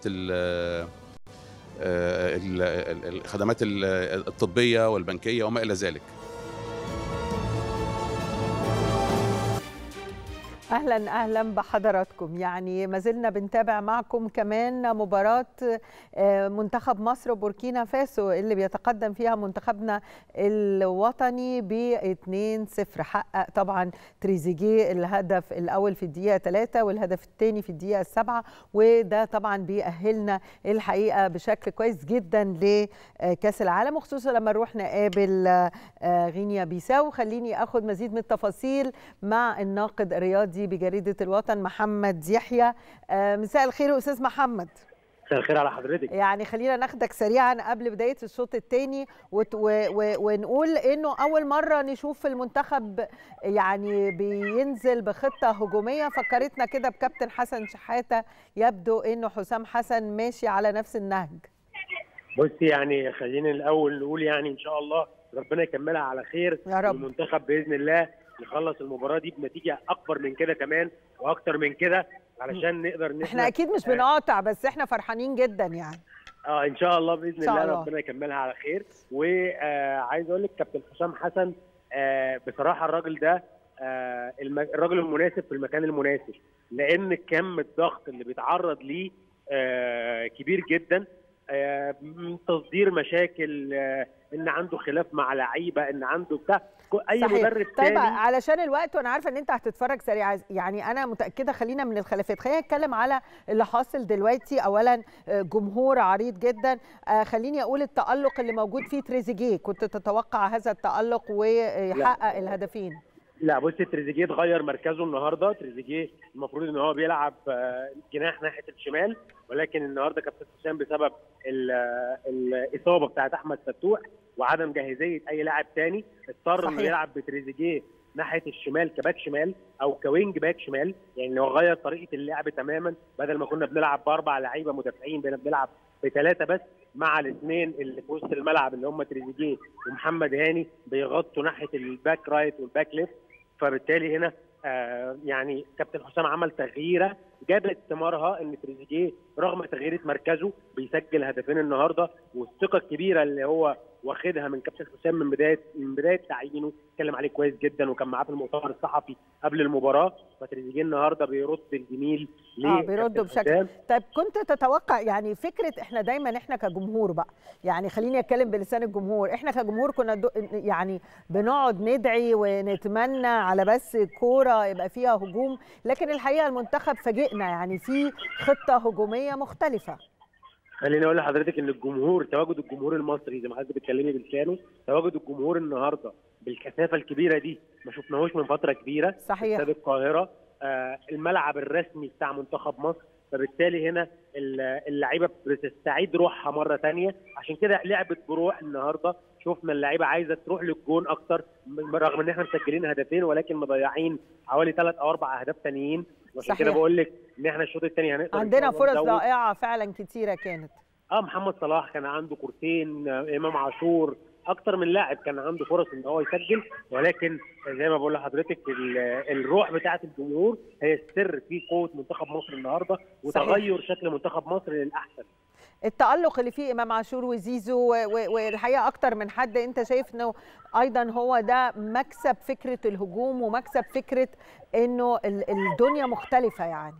Speaker 10: الخدمات الطبيه والبنكيه وما الى ذلك
Speaker 1: اهلا اهلا بحضراتكم يعني ما زلنا بنتابع معكم كمان مباراه منتخب مصر وبوركينا فاسو اللي بيتقدم فيها منتخبنا الوطني ب 2-0 حقق طبعا تريزيجيه الهدف الاول في الدقيقه 3 والهدف الثاني في الدقيقه 7 وده طبعا بيأهلنا الحقيقه بشكل كويس جدا لكاس العالم وخصوصا لما نروح نقابل غينيا بيساو خليني اخد مزيد من التفاصيل مع الناقد الرياضي بجريده الوطن محمد يحيى مساء الخير استاذ محمد
Speaker 11: مساء الخير على حضرتك
Speaker 1: يعني خلينا ناخدك سريعا قبل بدايه الشوط الثاني ونقول انه اول مره نشوف المنتخب يعني بينزل بخطه هجوميه فكرتنا كده بكابتن حسن شحاته يبدو انه حسام حسن ماشي على نفس النهج
Speaker 11: بصي يعني خلينا الاول نقول يعني ان شاء الله ربنا يكملها على خير
Speaker 1: يا رب
Speaker 11: المنتخب باذن الله يخلص المباراه دي بنتيجه اكبر من كده كمان واكتر من كده علشان نقدر
Speaker 1: ان احنا اكيد مش بنقاطع بس احنا فرحانين جدا يعني
Speaker 11: اه ان شاء الله باذن الله, الله ربنا يكملها على خير وعايز اقول لك كابتن حسام حسن آه بصراحه الراجل ده آه الراجل المناسب في المكان المناسب لان كم الضغط اللي بيتعرض ليه آه كبير جدا آه تصدير مشاكل آه ان عنده خلاف مع لعيبه ان عنده بتاع اي
Speaker 1: صحيح.
Speaker 11: مدرب
Speaker 1: طيب
Speaker 11: تاني
Speaker 1: علشان الوقت وانا عارفه ان انت هتتفرج سريع يعني انا متاكده خلينا من الخلافات خلينا نتكلم على اللي حاصل دلوقتي اولا جمهور عريض جدا خليني اقول التالق اللي موجود فيه تريزيجيه كنت تتوقع هذا التالق ويحقق الهدفين
Speaker 11: لا بصي تريزيجيه اتغير مركزه النهارده تريزيجيه المفروض ان هو بيلعب جناح ناحيه الشمال ولكن النهارده كابتن حسام بسبب الاصابه بتاعت احمد فتوح وعدم جاهزيه اي لاعب تاني اضطر انه يلعب بتريزيجيه ناحيه الشمال كباك شمال او كوينج باك شمال يعني هو غير طريقه اللعب تماما بدل ما كنا بنلعب باربع لعيبه مدافعين بقينا بنلعب بثلاثه بس مع الاثنين اللي في وسط الملعب اللي هم تريزيجيه ومحمد هاني بيغطوا ناحيه الباك رايت والباك ليفت فبالتالي هنا آه يعني كابتن حسام عمل تغييره جابت ثمارها ان تريزيجيه رغم تغييره مركزه بيسجل هدفين النهارده والثقه الكبيره اللي هو واخدها من كابتن حسام من بدايه من بدايه تعيينه اتكلم عليه كويس جدا وكان معاه في المؤتمر الصحفي قبل المباراه فتريزيجيه النهارده بيرد الجميل
Speaker 1: اه بيرد بشكل طيب كنت تتوقع يعني فكره احنا دايما احنا كجمهور بقى يعني خليني اتكلم بلسان الجمهور احنا كجمهور كنا يعني بنقعد ندعي ونتمنى على بس كوره يبقى فيها هجوم لكن الحقيقه المنتخب فاجئنا يعني في خطه هجوميه مختلفه
Speaker 11: خليني اقول لحضرتك ان الجمهور تواجد الجمهور المصري زي ما حضرتك بتكلمي بلسانه تواجد الجمهور النهارده بالكثافه الكبيره دي ما شفناهوش من فتره كبيره
Speaker 1: صحيح
Speaker 11: استاد القاهره آه الملعب الرسمي بتاع منتخب مصر فبالتالي هنا اللعيبه بتستعيد روحها مره ثانيه عشان كده لعبت بروح النهارده شفنا اللعيبه عايزه تروح للجون اكتر رغم ان احنا مسجلين هدفين ولكن مضيعين حوالي ثلاث او اربع اهداف ثانيين وعشان كده بقول لك ان احنا الشوط الثاني هنقدر
Speaker 1: عندنا فرص رائعه فعلا كتيره كانت
Speaker 11: اه محمد صلاح كان عنده كورتين امام عاشور اكتر من لاعب كان عنده فرص ان هو يسجل ولكن زي ما بقول لحضرتك الروح بتاعه الجمهور هي السر في قوه منتخب مصر النهارده وتغير صحيح. شكل منتخب مصر للاحسن
Speaker 1: التألق اللي فيه إمام عاشور وزيزو والحقيقة أكتر من حد أنت شايف أنه أيضا هو ده مكسب فكرة الهجوم ومكسب فكرة أنه الدنيا مختلفة يعني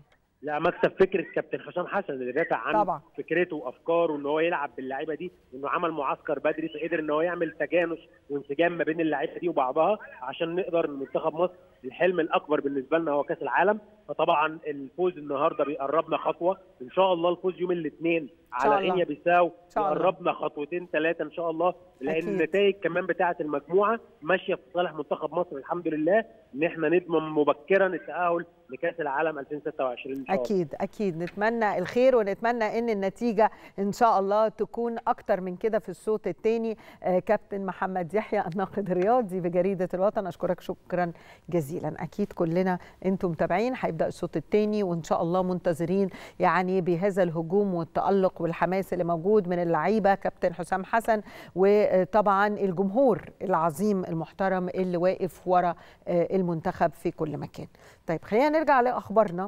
Speaker 11: لا مكسب فكره كابتن حسام حسن اللي دافع عن
Speaker 1: طبعا.
Speaker 11: فكرته وافكاره ان هو يلعب باللعيبه دي انه عمل معسكر بدري فقدر ان هو يعمل تجانس وانسجام ما بين اللعيبه دي وبعضها عشان نقدر ان منتخب مصر الحلم الاكبر بالنسبه لنا هو كاس العالم فطبعا الفوز النهارده بيقربنا خطوه ان شاء الله الفوز يوم الاثنين على
Speaker 1: الله.
Speaker 11: غينيا بيساو
Speaker 1: شاء الله.
Speaker 11: يقربنا خطوتين ثلاثه ان شاء الله لان
Speaker 1: أكيد.
Speaker 11: النتائج كمان بتاعه المجموعه ماشيه في صالح منتخب مصر الحمد لله ان احنا نضمن مبكرا التاهل لكاس العالم 2026 ان شاء الله
Speaker 1: اكيد اكيد نتمنى الخير ونتمنى ان النتيجه ان شاء الله تكون اكتر من كده في الصوت الثاني كابتن محمد يحيى الناقد الرياضي بجريده الوطن اشكرك شكرا جزيلا اكيد كلنا انتم متابعين هيبدا الصوت الثاني وان شاء الله منتظرين يعني بهذا الهجوم والتالق والحماس اللي موجود من اللعيبه كابتن حسام حسن وطبعا الجمهور العظيم المحترم اللي واقف ورا آه، المنتخب في كل مكان طيب خلينا نرجع لاخبارنا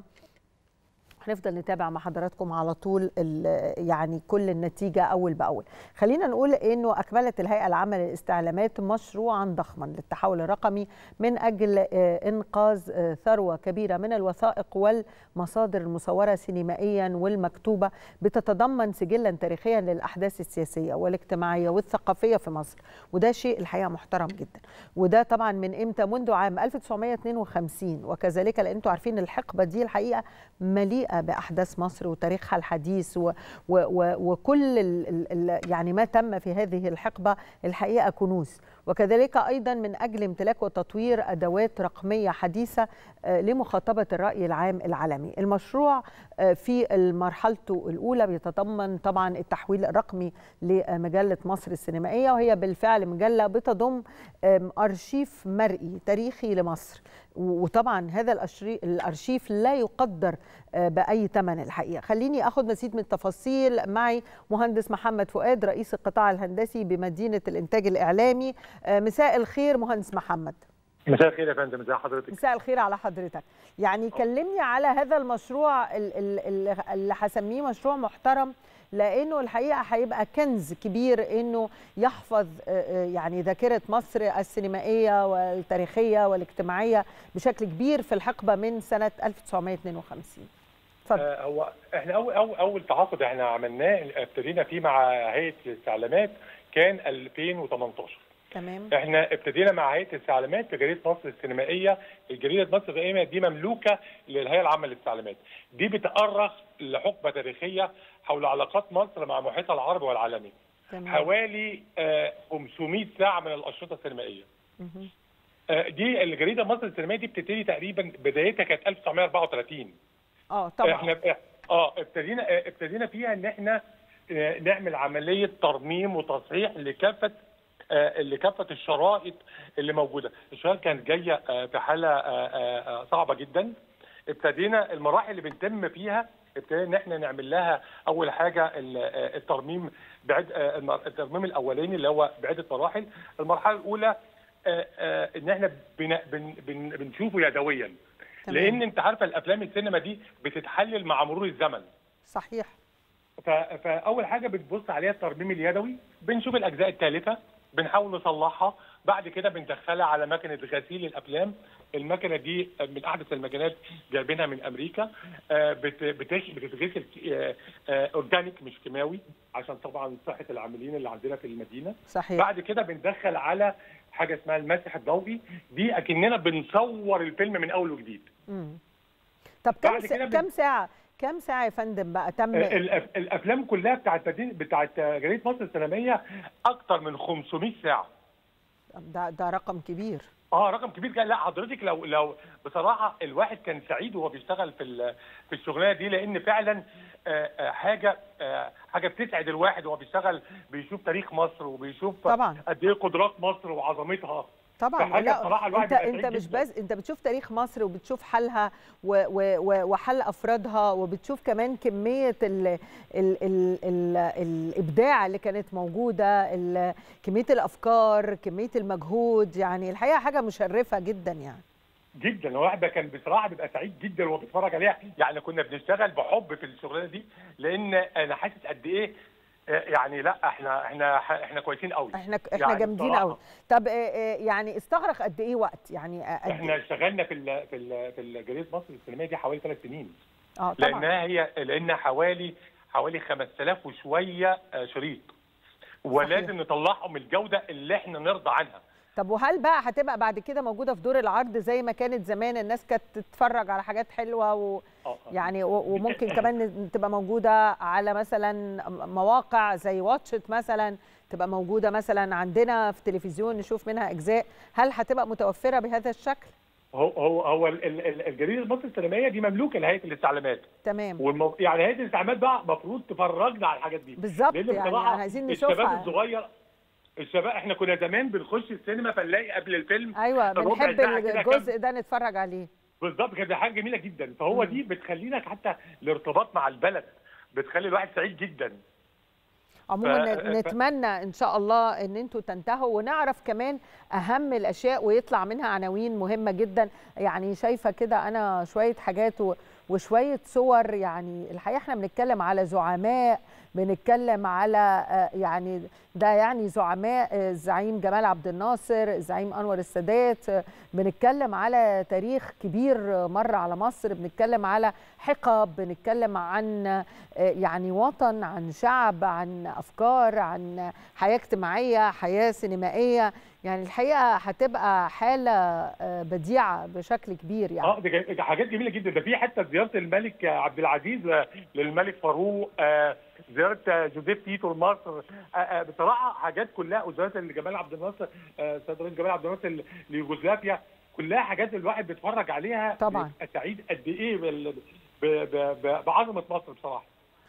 Speaker 1: هنفضل نتابع مع حضراتكم على طول ال- يعني كل النتيجه اول باول خلينا نقول انه اكملت الهيئه العامه للاستعلامات مشروعا ضخما للتحول الرقمي من اجل آه، انقاذ آه، ثروه كبيره من الوثائق والمصادر المصوره سينمائيا والمكتوبه بتتضمن سجلا تاريخيا للاحداث السياسيه والاجتماعيه والثقافيه في مصر وده شيء الحقيقه محترم جدا وده طبعا من امتى منذ عام 1952 وكذلك لان انتم عارفين الحقبه دي الحقيقه مليئه باحداث مصر وتاريخها الحديث و و و وكل ال ال يعني ما تم في هذه الحقبه الحقيقه كنوز وكذلك ايضا من اجل امتلاك وتطوير ادوات رقميه حديثه آه، لمخاطبه الراي العام العالمي المشروع آه، في مرحلته الاولى بيتضمن طبعا التحويل الرقمي لمجله مصر السينمائيه وهي بالفعل مجله بتضم آم، ارشيف مرئي تاريخي لمصر وطبعا هذا الأشري- الارشيف لا يقدر آه، باي ثمن الحقيقه خليني اخذ مزيد من التفاصيل معي مهندس محمد فؤاد رئيس القطاع الهندسي بمدينه الانتاج الاعلامي آه، مساء الخير مهندس محمد
Speaker 12: مساء الخير يا فندم ازي حضرتك
Speaker 1: مساء الخير على حضرتك يعني كلمني على هذا المشروع ال- ال- ال- اللي هسميه مشروع محترم لانه الحقيقه هيبقى كنز كبير انه يحفظ آه، آه، يعني ذاكره مصر السينمائيه والتاريخيه والاجتماعيه بشكل كبير في الحقبه من سنه 1952 اتفضل
Speaker 12: آه هو احنا اول اول اول تعاقد احنا عملناه ابتدينا فيه مع هيئه الاستعلامات كان 2018
Speaker 1: تمام
Speaker 12: احنا ابتدينا مع هيئه الاستعلامات في جريده مصر السينمائيه الجريده مصر السينمائيه دي مملوكه للهيئه العامه للاستعلامات دي بتأرخ لحقبه تاريخيه حول علاقات مصر مع محيطها العربي والعالمي
Speaker 1: تمام
Speaker 12: حوالي آه 500 ساعه من الانشطه السينمائيه
Speaker 1: مهم.
Speaker 12: آه دي الجريده مصر السينمائيه دي بتبتدي تقريبا بدايتها كانت 1934
Speaker 1: اه طبعا
Speaker 12: احنا اه ابتدينا آه، ابتدينا فيها ان احنا آه، نعمل عمليه ترميم وتصحيح لكافه آه، لكافه الشرائط اللي موجوده، الشرائط كانت جايه آه، في حاله آه، آه، آه، صعبه جدا. ابتدينا المراحل اللي بنتم فيها ابتدينا ان احنا نعمل لها اول حاجه ال- آه، الترميم بعد آه، الم- الترميم الاولاني اللي هو بعده مراحل، المرحله الاولى آه، آه، ان احنا بن- بن- بن- بنشوفه يدويا.
Speaker 1: تمام.
Speaker 12: لان انت عارفه الافلام السينما دي بتتحلل مع مرور الزمن
Speaker 1: صحيح
Speaker 12: ف- فاول حاجه بتبص عليها الترميم اليدوي بنشوف الاجزاء الثالثه بنحاول نصلحها بعد كده بندخلها على مكنه غسيل الافلام المكنه دي من احدث المكنات جايبينها من امريكا آه، بت- بتش- بتتغسل آه، آه، اورجانيك مش كيماوي عشان طبعا صحه العاملين اللي عندنا في المدينه
Speaker 1: صحيح
Speaker 12: بعد كده بندخل على حاجه اسمها المسح الضوئي دي اكننا بنصور الفيلم من اول وجديد
Speaker 1: مم. طب كم
Speaker 12: بعد
Speaker 1: س...
Speaker 12: كده بن-
Speaker 1: كم ساعه كم ساعه يا فندم بقى تم
Speaker 12: الأف- الافلام كلها بتاعت مدينة- بتاعت جريده مصر السينمائيه اكتر من 500 ساعه
Speaker 1: ده ده رقم كبير
Speaker 12: اه رقم كبير جدا لا حضرتك لو لو بصراحه الواحد كان سعيد وهو بيشتغل في ال- في الشغلانه دي لان فعلا آه، آه، حاجه آه، حاجه بتسعد الواحد وهو بيشتغل بيشوف تاريخ مصر وبيشوف
Speaker 1: طبعا.
Speaker 12: قد ايه قدرات مصر وعظمتها
Speaker 1: طبعا
Speaker 12: فحاجة
Speaker 1: لا
Speaker 12: بصراحة الواحد
Speaker 1: انت
Speaker 12: بيبقى
Speaker 1: انت
Speaker 12: سعيد
Speaker 1: مش
Speaker 12: جداً.
Speaker 1: بس انت بتشوف تاريخ مصر وبتشوف حالها و و و وحل افرادها وبتشوف كمان كميه ال ال ال ال الابداع اللي كانت موجوده ال- كميه الافكار كميه المجهود يعني الحقيقه حاجه مشرفه جدا يعني
Speaker 12: جدا الواحد ده كان بصراحه بيبقى سعيد جدا وهو بيتفرج عليها يعني كنا بنشتغل بحب في الشغلانه دي لان انا حاسس قد ايه آه، يعني لا احنا احنا احنا كويسين قوي
Speaker 1: احنا احنا
Speaker 12: يعني
Speaker 1: جامدين
Speaker 12: بصراحة.
Speaker 1: قوي طب آه، آه، يعني استغرق قد ايه وقت يعني آه، قد
Speaker 12: احنا اشتغلنا في ال في ال في جريده مصر السينمائيه دي حوالي ثلاث سنين
Speaker 1: اه طبعا
Speaker 12: لانها هي لان حوالي حوالي 5000 وشويه آه، شريط ولازم نطلعهم الجوده اللي احنا نرضى عنها
Speaker 1: طب وهل بقى هتبقى بعد كده موجوده في دور العرض زي ما كانت زمان الناس كانت تتفرج على حاجات حلوه و... يعني و- وممكن كمان تبقى موجوده على مثلا مواقع زي واتشت مثلا تبقى موجوده مثلا عندنا في تلفزيون نشوف منها اجزاء هل هتبقى متوفره بهذا الشكل
Speaker 12: هو هو هو ال- ال- ال- الجريده المصري السينمائيه دي مملوكه لهيئه الاستعلامات
Speaker 1: تمام
Speaker 12: والمو... يعني هيئه الاستعلامات بقى المفروض تفرجنا على الحاجات دي
Speaker 1: بالظبط
Speaker 12: لان
Speaker 1: يعني
Speaker 12: بصراحه
Speaker 1: عايزين
Speaker 12: الشباب
Speaker 1: نشوفها.
Speaker 12: الصغير الشباب احنا كنا زمان بنخش السينما فنلاقي قبل الفيلم
Speaker 1: ايوه
Speaker 12: ربع
Speaker 1: بنحب
Speaker 12: ساعة كده كام-
Speaker 1: الجزء ده نتفرج عليه
Speaker 12: بالظبط كانت حاجه جميله جدا فهو دي بتخلينا حتى الارتباط مع البلد بتخلي الواحد سعيد جدا
Speaker 1: عموما
Speaker 12: ف- ف-
Speaker 1: نتمنى ان شاء الله ان انتوا تنتهوا ونعرف كمان اهم الاشياء ويطلع منها عناوين مهمه جدا يعني شايفه كده انا شويه حاجات و- وشويه صور يعني الحقيقه احنا بنتكلم على زعماء بنتكلم على آه، يعني ده يعني زعماء آه، الزعيم جمال عبد الناصر الزعيم انور السادات آه، بنتكلم على تاريخ كبير آه، مر على مصر بنتكلم على حقب بنتكلم عن آه، يعني وطن عن شعب عن افكار عن حياه اجتماعيه حياه سينمائيه يعني الحقيقه هتبقى حاله آه، بديعه بشكل كبير يعني
Speaker 12: اه دي ج- حاجات جميله جدا ده في حتى زياره الملك عبد العزيز آه، للملك فاروق آه، زياره آه، جوزيف تيتو لمصر آه، آه، بصراحه حاجات كلها وزياره لجمال عبد الناصر آه، سيد رئيس جمال عبد الناصر ليوغوسلافيا كلها حاجات الواحد بيتفرج عليها
Speaker 1: طبعاً.
Speaker 12: بيبقى سعيد قد ايه بال- ب- ب- ب- بعظمه مصر بصراحه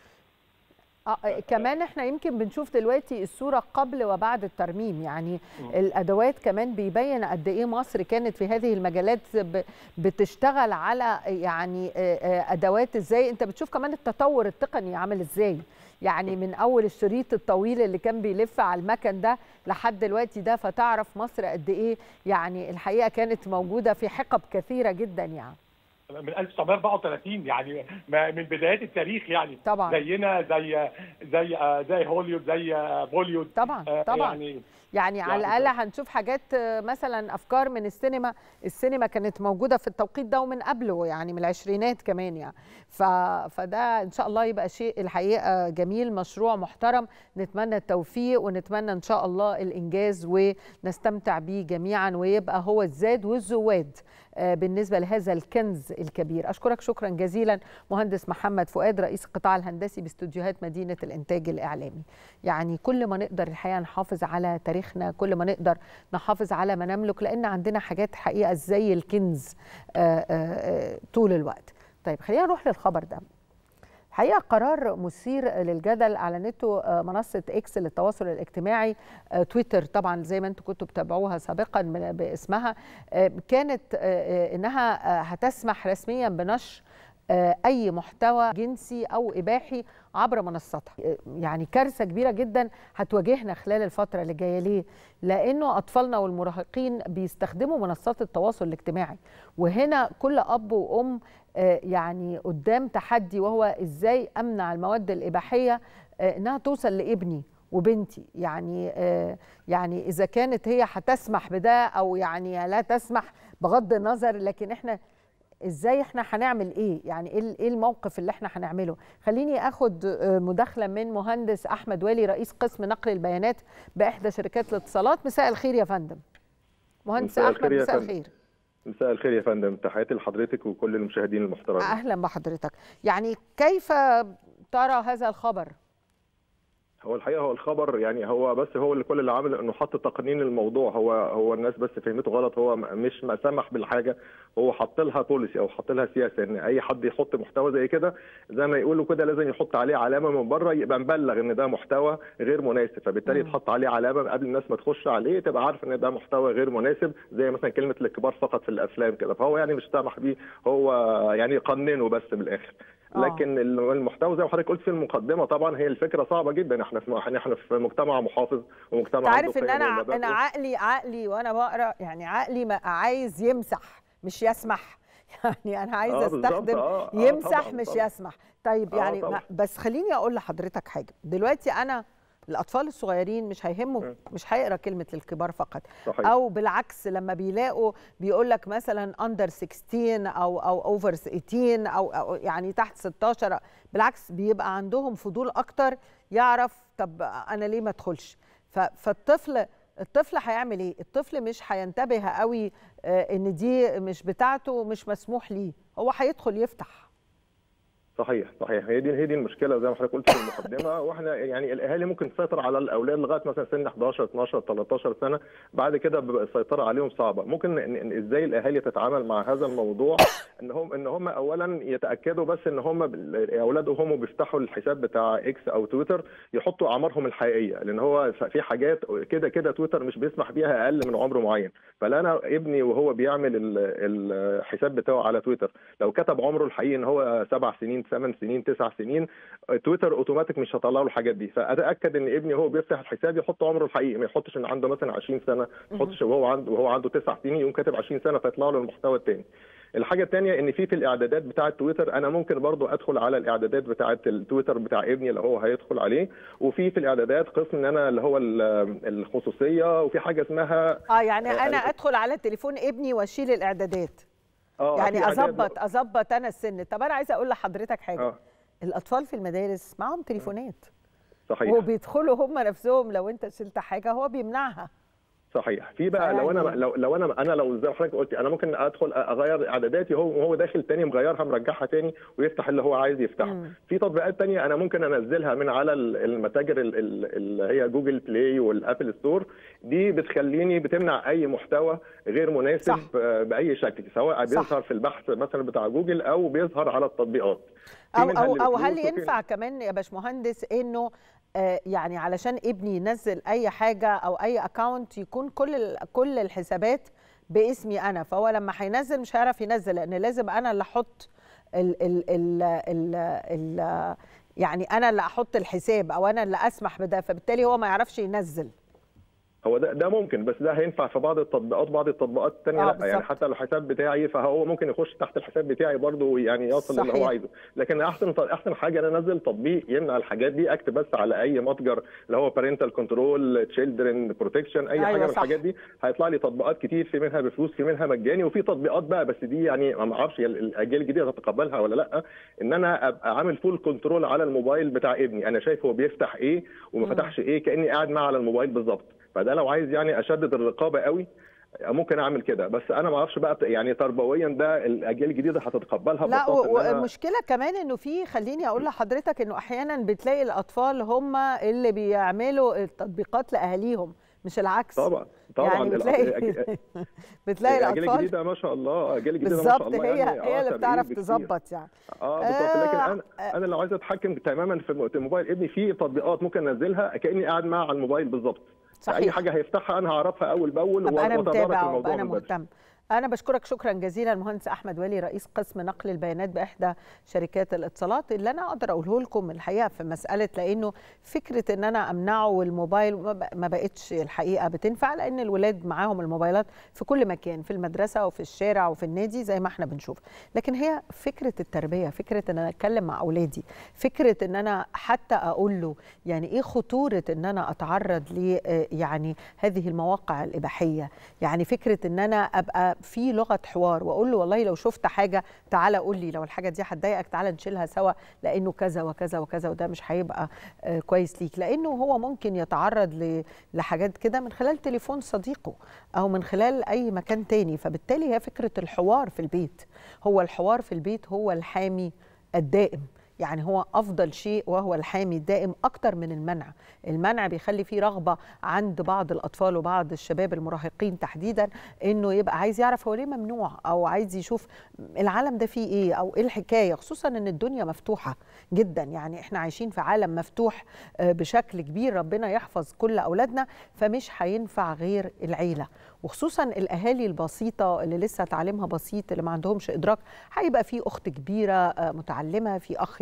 Speaker 1: آه كمان احنا يمكن بنشوف دلوقتي الصوره قبل وبعد الترميم يعني
Speaker 12: مم.
Speaker 1: الادوات كمان بيبين قد ايه مصر كانت في هذه المجالات ب- بتشتغل على يعني آه، آه، ادوات ازاي انت بتشوف كمان التطور التقني عامل ازاي يعني من اول الشريط الطويل اللي كان بيلف على المكن ده لحد دلوقتي ده فتعرف مصر قد ايه يعني الحقيقه كانت موجوده في حقب كثيره جدا يعني
Speaker 12: من 1934 يعني ما- من بدايات التاريخ يعني
Speaker 1: طبعاً.
Speaker 12: زينا زي زي آه، زي هوليوود زي آه، بوليوود
Speaker 1: طبعا
Speaker 12: آه،
Speaker 1: طبعا
Speaker 12: يعني
Speaker 1: يعني على
Speaker 12: يعني
Speaker 1: الاقل هنشوف حاجات آه، مثلا افكار من السينما السينما كانت موجوده في التوقيت ده ومن قبله يعني من العشرينات كمان يعني ف... فده ان شاء الله يبقى شيء الحقيقه جميل مشروع محترم نتمنى التوفيق ونتمنى ان شاء الله الانجاز ونستمتع بيه جميعا ويبقى هو الزاد والزواد آه، بالنسبه لهذا الكنز الكبير اشكرك شكرا جزيلا مهندس محمد فؤاد رئيس القطاع الهندسي باستوديوهات مدينه الانتاج الاعلامي يعني كل ما نقدر الحقيقه نحافظ على تاريخنا كل ما نقدر نحافظ على ما نملك لان عندنا حاجات حقيقه زي الكنز آه، آه، آه، طول الوقت طيب خلينا نروح للخبر ده حقيقة قرار مثير للجدل أعلنته آه، منصة إكس للتواصل الاجتماعي آه، تويتر طبعا زي ما أنتم كنتوا بتابعوها سابقا من- باسمها آه، كانت آه، آه، إنها آه، هتسمح رسميا بنشر آه، أي محتوى جنسي أو إباحي عبر منصتها آه، يعني كارثة كبيرة جدا هتواجهنا خلال الفترة اللي جاية ليه؟ لأنه أطفالنا والمراهقين بيستخدموا منصات التواصل الاجتماعي وهنا كل أب وأم آه، يعني قدام تحدي وهو ازاي امنع المواد الاباحيه آه، انها توصل لابني وبنتي يعني آه، يعني اذا كانت هي هتسمح بده او يعني لا تسمح بغض النظر لكن احنا ازاي احنا هنعمل ايه يعني ايه ال- ايه الموقف اللي احنا هنعمله خليني اخد آه، مداخله من مهندس احمد والي رئيس قسم نقل البيانات باحدى شركات الاتصالات مساء الخير يا فندم مهندس
Speaker 13: مساء
Speaker 1: احمد
Speaker 13: الخير يا
Speaker 1: مساء
Speaker 13: فندم.
Speaker 1: الخير
Speaker 13: مساء الخير يا فندم تحياتي لحضرتك وكل المشاهدين المحترمين
Speaker 1: اهلا بحضرتك يعني كيف ترى هذا الخبر
Speaker 13: هو الحقيقه هو الخبر يعني هو بس هو اللي كل اللي عامل انه حط تقنين الموضوع هو هو الناس بس فهمته غلط هو م- مش ما سمح بالحاجه هو حط لها بوليسي او حط لها سياسه ان اي حد يحط محتوى زي كده زي ما يقولوا كده لازم يحط عليه علامه من بره يبقى مبلغ ان ده محتوى غير مناسب فبالتالي يتحط عليه علامه قبل الناس ما تخش عليه تبقى عارفه ان ده محتوى غير مناسب زي مثلا كلمه للكبار فقط في الافلام كده فهو يعني مش سامح بيه هو يعني قننه بس بالاخر
Speaker 1: آه.
Speaker 13: لكن المحتوى زي ما حضرتك قلت في المقدمه طبعا هي الفكره صعبه جدا احنا في احنا في مجتمع محافظ ومجتمع عنده
Speaker 1: تعرف ان
Speaker 13: قيم
Speaker 1: انا
Speaker 13: ومبادئ.
Speaker 1: انا عقلي عقلي وانا بقرا يعني عقلي ما عايز يمسح مش يسمح يعني انا عايزه
Speaker 13: آه بالظبط،
Speaker 1: استخدم
Speaker 13: آه، آه
Speaker 1: يمسح
Speaker 13: طبعاً،
Speaker 1: مش
Speaker 13: طبعاً.
Speaker 1: يسمح طيب
Speaker 13: آه
Speaker 1: يعني
Speaker 13: طبعاً.
Speaker 1: ما بس خليني اقول لحضرتك حاجه دلوقتي انا الاطفال الصغيرين مش هيهموا مش هيقرا كلمه للكبار فقط
Speaker 13: صحيح.
Speaker 1: او بالعكس لما بيلاقوا بيقول لك مثلا اندر 16 او او اوفر 18 أو, او يعني تحت 16 بالعكس بيبقى عندهم فضول اكتر يعرف طب انا ليه ما ادخلش فالطفل الطفل هيعمل ايه الطفل مش هينتبه قوي ان دي مش بتاعته مش مسموح ليه هو هيدخل يفتح
Speaker 13: صحيح صحيح هي دي هي دي المشكله زي ما حضرتك قلت في المقدمه واحنا يعني الاهالي ممكن تسيطر على الاولاد لغايه مثلا سن 11 12 13 سنه بعد كده بيبقى السيطره عليهم صعبه ممكن إن ازاي الاهالي تتعامل مع هذا الموضوع ان هم ان هم اولا يتاكدوا بس ان هم اولادهم بيفتحوا الحساب بتاع اكس او تويتر يحطوا اعمارهم الحقيقيه لان هو في حاجات كده كده تويتر مش بيسمح بيها اقل من عمر معين فلا انا ابني وهو بيعمل الحساب بتاعه على تويتر لو كتب عمره الحقيقي ان هو سبع سنين ثمان سنين تسع سنين تويتر اوتوماتيك مش هطلع له الحاجات دي فاتاكد ان ابني وهو بيفتح الحساب يحط عمره الحقيقي ما يحطش ان عنده مثلا 20 سنه ما يحطش وهو عنده وهو عنده تسع سنين يقوم كاتب 20 سنه فيطلع له المحتوى الثاني الحاجه الثانيه ان في في الاعدادات بتاعه تويتر انا ممكن برضو ادخل على الاعدادات بتاعه التويتر بتاع ابني اللي هو هيدخل عليه وفي في الاعدادات قسم ان انا اللي هو الخصوصيه وفي حاجه اسمها
Speaker 1: اه يعني انا ادخل على تليفون ابني واشيل الاعدادات
Speaker 13: اه
Speaker 1: يعني اظبط اظبط انا السن طب انا عايزه اقول لحضرتك حاجه
Speaker 13: آه.
Speaker 1: الاطفال في المدارس معاهم تليفونات
Speaker 13: صحيح
Speaker 1: وبيدخلوا هم نفسهم لو انت شلت حاجه هو بيمنعها
Speaker 13: صحيح في بقى لو انا لو لو انا انا لو زي ما حضرتك قلت انا ممكن ادخل اغير اعداداتي هو وهو داخل تاني مغيرها مرجعها تاني ويفتح اللي هو عايز يفتحه
Speaker 1: مم.
Speaker 13: في تطبيقات تانية انا ممكن انزلها من على المتاجر ال- ال- اللي هي جوجل بلاي والابل ستور دي بتخليني بتمنع اي محتوى غير مناسب
Speaker 1: صح.
Speaker 13: آه، باي شكل سواء
Speaker 1: صح.
Speaker 13: بيظهر في البحث مثلا بتاع جوجل او بيظهر على التطبيقات في
Speaker 1: او
Speaker 13: منها
Speaker 1: او
Speaker 13: اللي
Speaker 1: او هل
Speaker 13: بفلوس وفي-
Speaker 1: ينفع كمان يا باشمهندس انه آه، يعني علشان ابني ينزل اي حاجه او اي اكونت يكون كل ال- كل الحسابات باسمي انا فهو لما هينزل مش هيعرف ينزل لان لازم انا اللي احط ال ال ال ال ال يعني انا اللي احط الحساب او انا اللي اسمح بده فبالتالي هو ما يعرفش ينزل
Speaker 13: هو ده ده ممكن بس ده هينفع في بعض التطبيقات بعض التطبيقات الثانيه
Speaker 1: آه،
Speaker 13: لا يعني
Speaker 1: بالظبط.
Speaker 13: حتى لو الحساب بتاعي فهو ممكن يخش تحت الحساب بتاعي برضه يعني يوصل اللي
Speaker 1: صحيح.
Speaker 13: هو عايزه لكن احسن احسن حاجه انا انزل تطبيق يمنع الحاجات دي اكتب بس على اي متجر اللي هو بارنتال كنترول تشيلدرن بروتكشن اي
Speaker 1: أيوة
Speaker 13: حاجه من
Speaker 1: صح.
Speaker 13: الحاجات دي هيطلع لي تطبيقات كتير في منها بفلوس في منها مجاني وفي تطبيقات بقى بس دي يعني ما اعرفش الاجيال الجديده تتقبلها ولا لا ان انا ابقى عامل فول كنترول على الموبايل بتاع ابني انا شايف هو بيفتح ايه وما
Speaker 1: مم.
Speaker 13: فتحش ايه كاني قاعد معاه على الموبايل بالظبط فده لو عايز يعني اشدد الرقابه قوي ممكن اعمل كده بس انا ما اعرفش بقى يعني تربويا ده الاجيال الجديده هتتقبلها
Speaker 1: لا
Speaker 13: ببساطة
Speaker 1: و-
Speaker 13: إن أنا-
Speaker 1: والمشكله كمان انه في خليني اقول لحضرتك انه احيانا بتلاقي الاطفال هم اللي بيعملوا التطبيقات لاهاليهم مش العكس
Speaker 13: طبعا طبعا
Speaker 1: يعني بتلاقي
Speaker 13: الأ-
Speaker 1: بتلاقي
Speaker 13: الاجيال
Speaker 1: الاطفال
Speaker 13: الجديده ما شاء الله الاجيال الجديده ما شاء
Speaker 1: بالظبط
Speaker 13: الله
Speaker 1: هي
Speaker 13: يعني
Speaker 1: هي
Speaker 13: آه
Speaker 1: اللي
Speaker 13: تغيير
Speaker 1: بتعرف
Speaker 13: بكتير.
Speaker 1: تظبط يعني
Speaker 13: اه بالظبط لكن
Speaker 1: آه،
Speaker 13: انا انا لو عايز اتحكم تماما في الم- موبايل ابني في تطبيقات ممكن انزلها كاني قاعد معاه على الموبايل بالظبط
Speaker 1: صحيح.
Speaker 13: اي حاجه هيفتحها انا هعرفها اول باول
Speaker 1: ابقى انا
Speaker 13: واتدارك
Speaker 1: متابع
Speaker 13: الموضوع
Speaker 1: وابقى انا
Speaker 13: من بدري.
Speaker 1: مهتم انا بشكرك شكرا جزيلا المهندس احمد ولي رئيس قسم نقل البيانات باحدى شركات الاتصالات اللي انا اقدر اقوله لكم الحقيقه في مساله لانه فكره ان انا امنعه والموبايل ما ب- ما بقتش الحقيقه بتنفع لان الولاد معاهم الموبايلات في كل مكان في المدرسه وفي الشارع وفي النادي زي ما احنا بنشوف لكن هي فكره التربيه فكره ان انا اتكلم مع اولادي فكره ان انا حتى اقول له يعني ايه خطوره ان انا اتعرض ل آه، يعني هذه المواقع الاباحيه يعني فكره ان انا ابقى في لغه حوار واقول له والله لو شفت حاجه تعالى قول لي لو الحاجه دي هتضايقك تعالى نشيلها سوا لانه كذا وكذا وكذا وده مش هيبقى آه، كويس ليك لانه هو ممكن يتعرض ل- لحاجات كده من خلال تليفون صديقه او من خلال اي مكان تاني فبالتالي هي فكره الحوار في البيت هو الحوار في البيت هو الحامي الدائم يعني هو افضل شيء وهو الحامي الدائم اكتر من المنع المنع بيخلي فيه رغبه عند بعض الاطفال وبعض الشباب المراهقين تحديدا انه يبقى عايز يعرف هو ليه ممنوع او عايز يشوف العالم ده فيه ايه او ايه الحكايه خصوصا ان الدنيا مفتوحه جدا يعني احنا عايشين في عالم مفتوح آه، بشكل كبير ربنا يحفظ كل اولادنا فمش هينفع غير العيله وخصوصا الاهالي البسيطه اللي لسه تعليمها بسيط اللي ما عندهمش ادراك هيبقى في اخت كبيره آه، متعلمه في اخ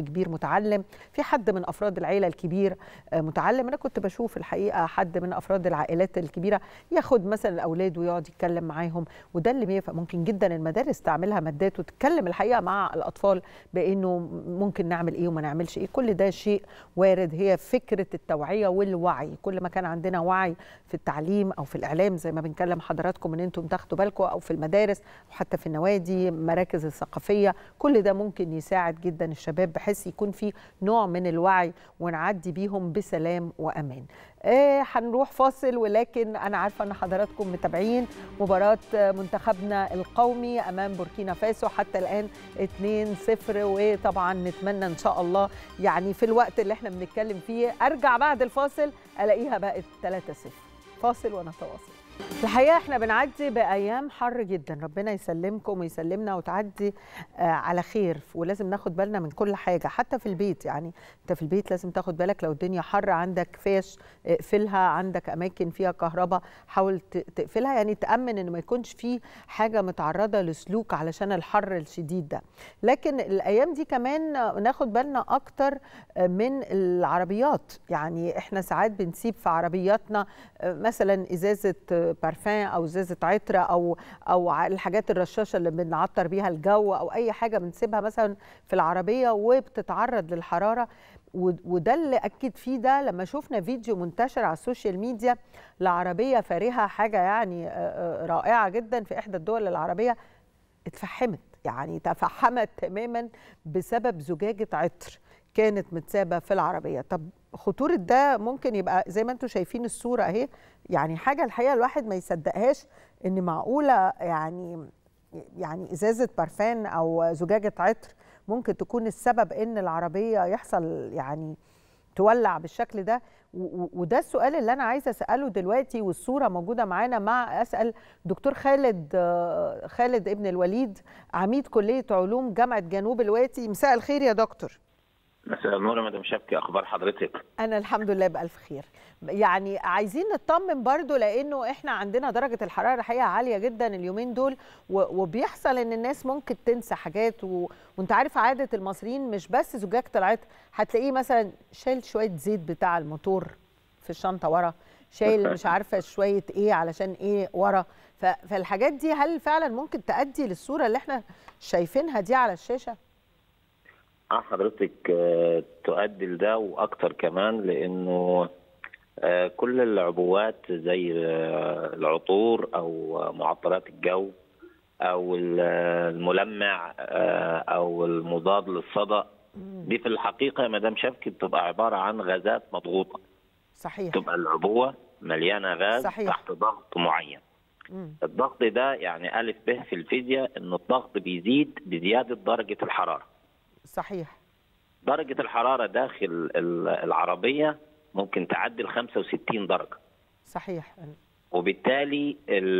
Speaker 1: كبير متعلم في حد من افراد العيله الكبير متعلم انا كنت بشوف الحقيقه حد من افراد العائلات الكبيره ياخد مثلا الاولاد ويقعد يتكلم معاهم وده اللي ممكن جدا المدارس تعملها مادات وتتكلم الحقيقه مع الاطفال بانه ممكن نعمل ايه وما نعملش ايه كل ده شيء وارد هي فكره التوعيه والوعي كل ما كان عندنا وعي في التعليم او في الاعلام زي ما بنكلم حضراتكم ان انتم تاخدوا بالكم او في المدارس وحتى في النوادي مراكز الثقافيه كل ده ممكن يساعد جدا الشباب بحيث يكون في نوع من الوعي ونعدي بيهم بسلام وامان إيه هنروح فاصل ولكن انا عارفه ان حضراتكم متابعين مباراه منتخبنا القومي امام بوركينا فاسو حتى الان 2-0 وطبعا نتمنى ان شاء الله يعني في الوقت اللي احنا بنتكلم فيه ارجع بعد الفاصل الاقيها بقت 3-0 فاصل ونتواصل الحقيقه احنا بنعدي بايام حر جدا ربنا يسلمكم ويسلمنا وتعدي على خير ولازم ناخد بالنا من كل حاجه حتى في البيت يعني انت في البيت لازم تاخد بالك لو الدنيا حر عندك فيش اقفلها عندك اماكن فيها كهرباء حاول تقفلها يعني تامن ان ما يكونش في حاجه متعرضه لسلوك علشان الحر الشديد ده لكن الايام دي كمان ناخد بالنا اكتر من العربيات يعني احنا ساعات بنسيب في عربياتنا مثلا ازازه بارفان او ازازه عطره او او الحاجات الرشاشه اللي بنعطر بيها الجو او اي حاجه بنسيبها مثلا في العربيه وبتتعرض للحراره وده اللي اكد فيه ده لما شفنا فيديو منتشر على السوشيال ميديا لعربيه فارهه حاجه يعني رائعه جدا في احدى الدول العربيه اتفحمت يعني تفحمت تماما بسبب زجاجه عطر كانت متسابه في العربيه طب خطوره ده ممكن يبقى زي ما انتم شايفين الصوره اهي يعني حاجه الحقيقه الواحد ما يصدقهاش ان معقوله يعني يعني ازازه برفان او زجاجه عطر ممكن تكون السبب ان العربيه يحصل يعني تولع بالشكل ده وده السؤال اللي انا عايزه اساله دلوقتي والصوره موجوده معانا مع اسال دكتور خالد خالد ابن الوليد عميد كليه علوم جامعه جنوب الوادي مساء الخير يا دكتور
Speaker 14: مساء النور يا مدام شبكي اخبار حضرتك
Speaker 1: انا الحمد لله بالف خير يعني عايزين نطمن برضو لانه احنا عندنا درجه الحراره الحقيقه عاليه جدا اليومين دول وبيحصل ان الناس ممكن تنسى حاجات و... وانت عارف عاده المصريين مش بس زجاجه العطر هتلاقيه مثلا شايل شويه زيت بتاع الموتور في الشنطه ورا شايل مش عارفه شويه ايه علشان ايه ورا ف... فالحاجات دي هل فعلا ممكن تؤدي للصوره اللي احنا شايفينها دي على الشاشه
Speaker 14: اه حضرتك تؤدي لده واكتر كمان لانه كل العبوات زي العطور او معطرات الجو او الملمع او المضاد للصدأ دي في الحقيقه يا مدام شفكي بتبقى عباره عن غازات مضغوطه
Speaker 1: صحيح
Speaker 14: تبقى العبوه مليانه غاز
Speaker 1: صحيح.
Speaker 14: تحت ضغط معين
Speaker 1: مم.
Speaker 14: الضغط ده يعني الف ب في الفيزياء ان الضغط بيزيد بزياده درجه الحراره
Speaker 1: صحيح
Speaker 14: درجه الحراره داخل العربيه ممكن تعدي ال 65 درجه
Speaker 1: صحيح
Speaker 14: وبالتالي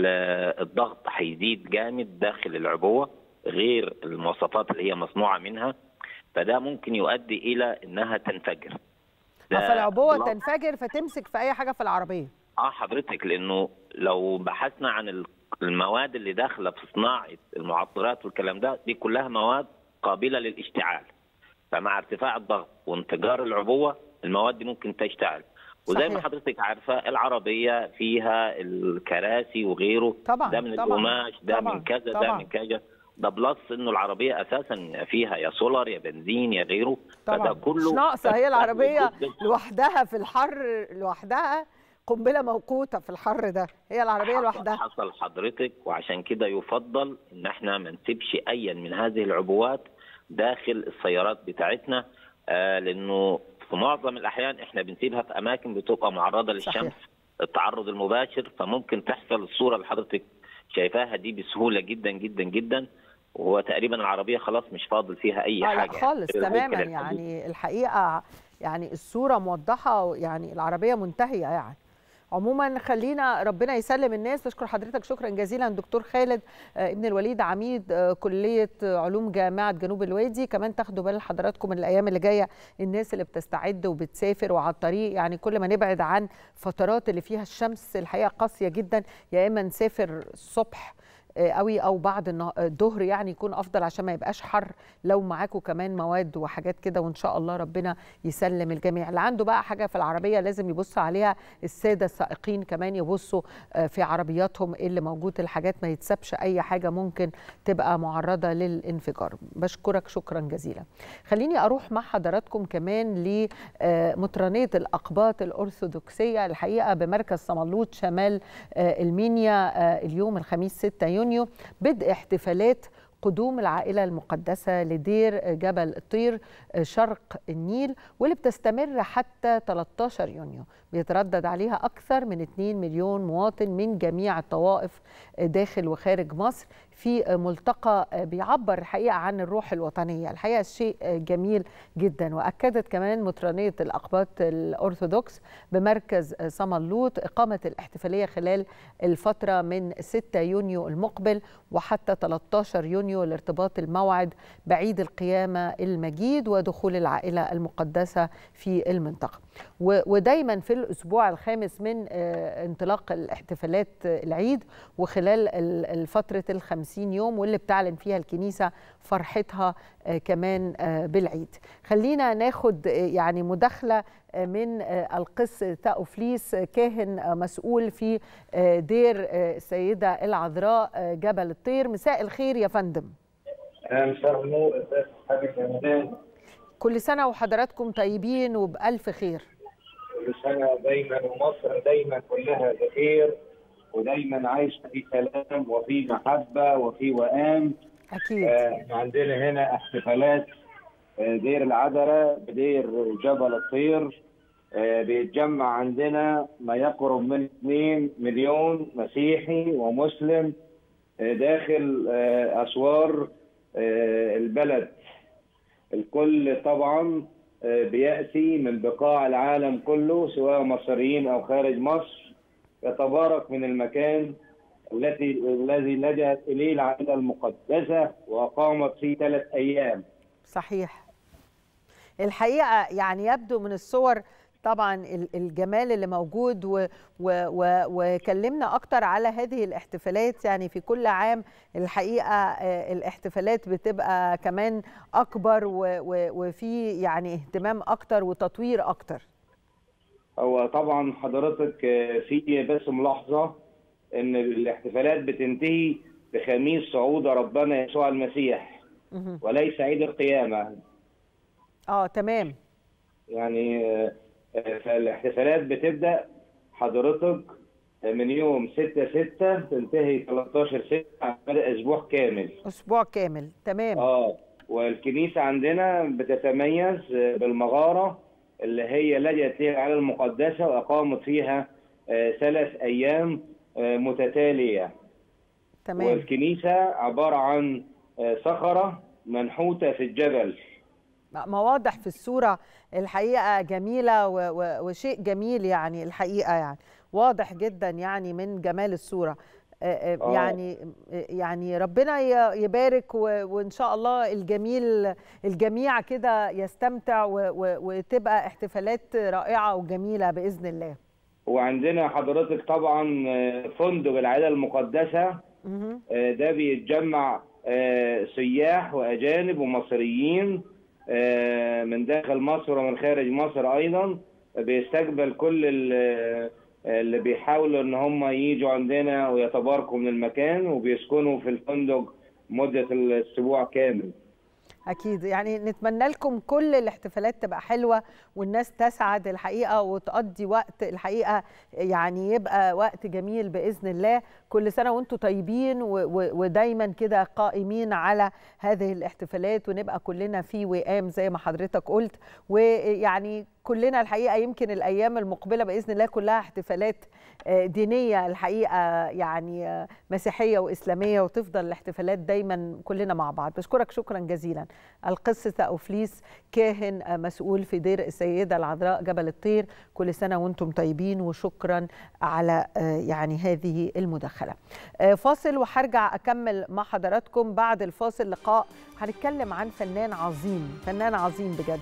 Speaker 14: الضغط هيزيد جامد داخل العبوه غير المواصفات اللي هي مصنوعه منها فده ممكن يؤدي الى انها تنفجر
Speaker 1: فالعبوه تنفجر فتمسك في اي حاجه في العربيه
Speaker 14: اه حضرتك لانه لو بحثنا عن المواد اللي داخله في صناعه المعطرات والكلام ده دي كلها مواد قابله للاشتعال فمع ارتفاع الضغط وانفجار العبوه المواد دي ممكن تشتعل وزي
Speaker 1: صحيح.
Speaker 14: ما حضرتك عارفه العربيه فيها الكراسي وغيره
Speaker 1: طبعا
Speaker 14: ده من
Speaker 1: طبعا
Speaker 14: القماش ده
Speaker 1: طبعا
Speaker 14: من كذا ده
Speaker 1: طبعا
Speaker 14: من كذا ده بلس انه العربيه اساسا فيها يا سولار يا بنزين يا غيره
Speaker 1: طبعا
Speaker 14: فده كله
Speaker 1: مش ناقصه هي العربيه
Speaker 14: جداً.
Speaker 1: لوحدها في الحر لوحدها قنبله موقوته في الحر ده هي العربيه
Speaker 14: حصل-
Speaker 1: لوحدها
Speaker 14: حصل حضرتك وعشان كده يفضل ان احنا ما نسيبش ايا من هذه العبوات داخل السيارات بتاعتنا آه لانه في معظم الاحيان احنا بنسيبها في اماكن بتبقى معرضه للشمس
Speaker 1: صحيح.
Speaker 14: التعرض المباشر فممكن تحصل الصوره اللي حضرتك شايفاها دي بسهوله جدا جدا جدا وهو تقريبا العربيه خلاص مش فاضل فيها اي
Speaker 1: آه لا
Speaker 14: حاجه
Speaker 1: خالص
Speaker 14: غير
Speaker 1: تماما
Speaker 14: هيكل الحديد.
Speaker 1: يعني الحقيقه يعني الصوره موضحه يعني العربيه منتهيه يعني عموما خلينا ربنا يسلم الناس بشكر حضرتك شكرا جزيلا دكتور خالد آه، ابن الوليد عميد آه، كليه علوم جامعه جنوب الوادي كمان تاخدوا بال حضراتكم من الايام اللي جايه الناس اللي بتستعد وبتسافر وعلى الطريق يعني كل ما نبعد عن فترات اللي فيها الشمس الحقيقه قاسيه جدا يا اما نسافر الصبح قوي او بعد الظهر يعني يكون افضل عشان ما يبقاش حر لو معاكم كمان مواد وحاجات كده وان شاء الله ربنا يسلم الجميع اللي عنده بقى حاجه في العربيه لازم يبص عليها الساده السائقين كمان يبصوا في عربياتهم ايه اللي موجود الحاجات ما يتسابش اي حاجه ممكن تبقى معرضه للانفجار بشكرك شكرا جزيلا خليني اروح مع حضراتكم كمان لمطرانيه الاقباط الارثوذكسيه الحقيقه بمركز صملوط شمال المنيا اليوم الخميس 6 يونيو بدء احتفالات قدوم العائلة المقدسة لدير جبل الطير شرق النيل واللي بتستمر حتى 13 يونيو بيتردد عليها أكثر من 2 مليون مواطن من جميع الطوائف داخل وخارج مصر في ملتقى بيعبر الحقيقة عن الروح الوطنية الحقيقة شيء جميل جدا وأكدت كمان مطرانية الأقباط الأرثوذكس بمركز صملوط إقامة الاحتفالية خلال الفترة من 6 يونيو المقبل وحتى 13 يونيو لارتباط الموعد بعيد القيامة المجيد ودخول العائلة المقدسة في المنطقة ودايما في الأسبوع الخامس من انطلاق الاحتفالات العيد وخلال فترة الخمسين يوم واللي بتعلن فيها الكنيسة فرحتها كمان بالعيد خلينا ناخد يعني مداخلة من القس تأوفليس كاهن مسؤول في دير السيدة العذراء جبل الطير مساء الخير يا فندم
Speaker 15: مساء النور
Speaker 1: كل سنة وحضراتكم طيبين وبألف خير
Speaker 15: كل سنة دايما ومصر دايما كلها بخير ودايما عايشة في سلام وفي محبة وفي وئام
Speaker 1: أكيد
Speaker 15: آه عندنا هنا احتفالات آه دير العذراء بدير جبل الطير آه بيتجمع عندنا ما يقرب من 2 مليون مسيحي ومسلم آه داخل آه أسوار آه البلد الكل طبعا آه بيأتي من بقاع العالم كله سواء مصريين أو خارج مصر يتبارك من المكان التي الذي لجأت إليه العائلة المقدسة وأقامت فيه ثلاث أيام
Speaker 1: صحيح الحقيقة يعني يبدو من الصور طبعا الجمال اللي موجود و و و وكلمنا اكتر على هذه الاحتفالات يعني في كل عام الحقيقه الاحتفالات بتبقى كمان اكبر و و وفي يعني اهتمام اكتر وتطوير اكتر
Speaker 15: هو طبعا حضرتك في بس ملاحظه ان الاحتفالات بتنتهي بخميس صعود ربنا يسوع المسيح وليس عيد القيامه
Speaker 1: اه تمام
Speaker 15: يعني فالاحتفالات بتبدا حضرتك من يوم 6 6 تنتهي 13 6 على مدى اسبوع كامل
Speaker 1: اسبوع كامل تمام
Speaker 15: اه والكنيسه عندنا بتتميز بالمغاره اللي هي لجأت ليها العائله المقدسه واقامت فيها ثلاث ايام متتاليه
Speaker 1: تمام
Speaker 15: والكنيسه عباره عن صخره منحوته في الجبل
Speaker 1: ما واضح في الصورة الحقيقة جميلة وشيء جميل يعني الحقيقة يعني واضح جدا يعني من جمال الصورة يعني يعني ربنا يبارك وان شاء الله الجميل الجميع كده يستمتع وتبقى احتفالات رائعه وجميله باذن الله.
Speaker 15: وعندنا حضرتك طبعا فندق العائله المقدسه ده بيتجمع سياح واجانب ومصريين من داخل مصر ومن خارج مصر ايضا بيستقبل كل اللي بيحاولوا ان هم يجوا عندنا ويتباركوا من المكان وبيسكنوا في الفندق مده الاسبوع كامل
Speaker 1: اكيد يعني نتمنى لكم كل الاحتفالات تبقى حلوه والناس تسعد الحقيقه وتقضي وقت الحقيقه يعني يبقى وقت جميل باذن الله كل سنه وانتم طيبين ودايما كده قائمين على هذه الاحتفالات ونبقى كلنا في وئام زي ما حضرتك قلت ويعني كلنا الحقيقه يمكن الايام المقبله باذن الله كلها احتفالات دينيه الحقيقه يعني مسيحيه واسلاميه وتفضل الاحتفالات دايما كلنا مع بعض بشكرك شكرا جزيلا القس ثأوفليس كاهن مسؤول في دير السيده العذراء جبل الطير كل سنه وانتم طيبين وشكرا على يعني هذه المداخله فاصل وهرجع اكمل مع حضراتكم بعد الفاصل لقاء هنتكلم عن فنان عظيم فنان عظيم بجد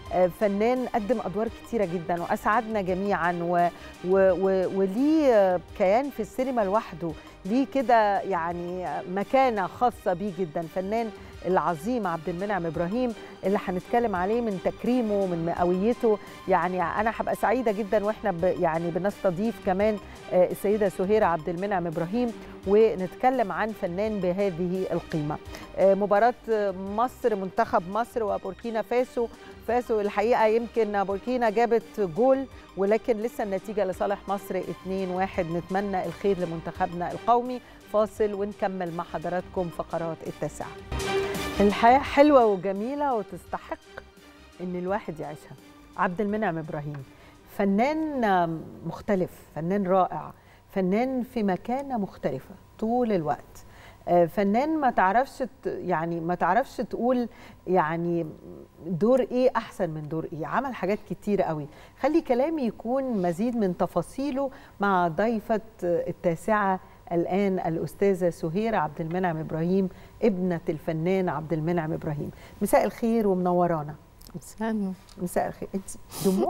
Speaker 1: فنان قدم ادوار كتيره جدا واسعدنا جميعا و و و وليه كيان في السينما لوحده ليه كده يعني مكانه خاصه بيه جدا فنان العظيم عبد المنعم ابراهيم اللي هنتكلم عليه من تكريمه من مئويته يعني انا هبقى سعيده جدا واحنا ب يعني بنستضيف كمان السيده سهيره عبد المنعم ابراهيم ونتكلم عن فنان بهذه القيمه مباراه مصر منتخب مصر وبوركينا فاسو فاسو الحقيقه يمكن بوركينا جابت جول ولكن لسه النتيجه لصالح مصر 2-1 نتمنى الخير لمنتخبنا القومي فاصل ونكمل مع حضراتكم فقرات التاسعه الحياه حلوه وجميله وتستحق ان الواحد يعيشها عبد المنعم ابراهيم فنان مختلف فنان رائع فنان في مكانه مختلفه طول الوقت فنان ما تعرفش يعني ما تعرفش تقول يعني دور ايه احسن من دور ايه عمل حاجات كتير قوي خلي كلامي يكون مزيد من تفاصيله مع ضيفه التاسعه الان الاستاذه سهيره عبد المنعم ابراهيم ابنه الفنان عبد المنعم ابراهيم مساء الخير ومنورانا
Speaker 16: مساء
Speaker 1: مساء الخير انت دموع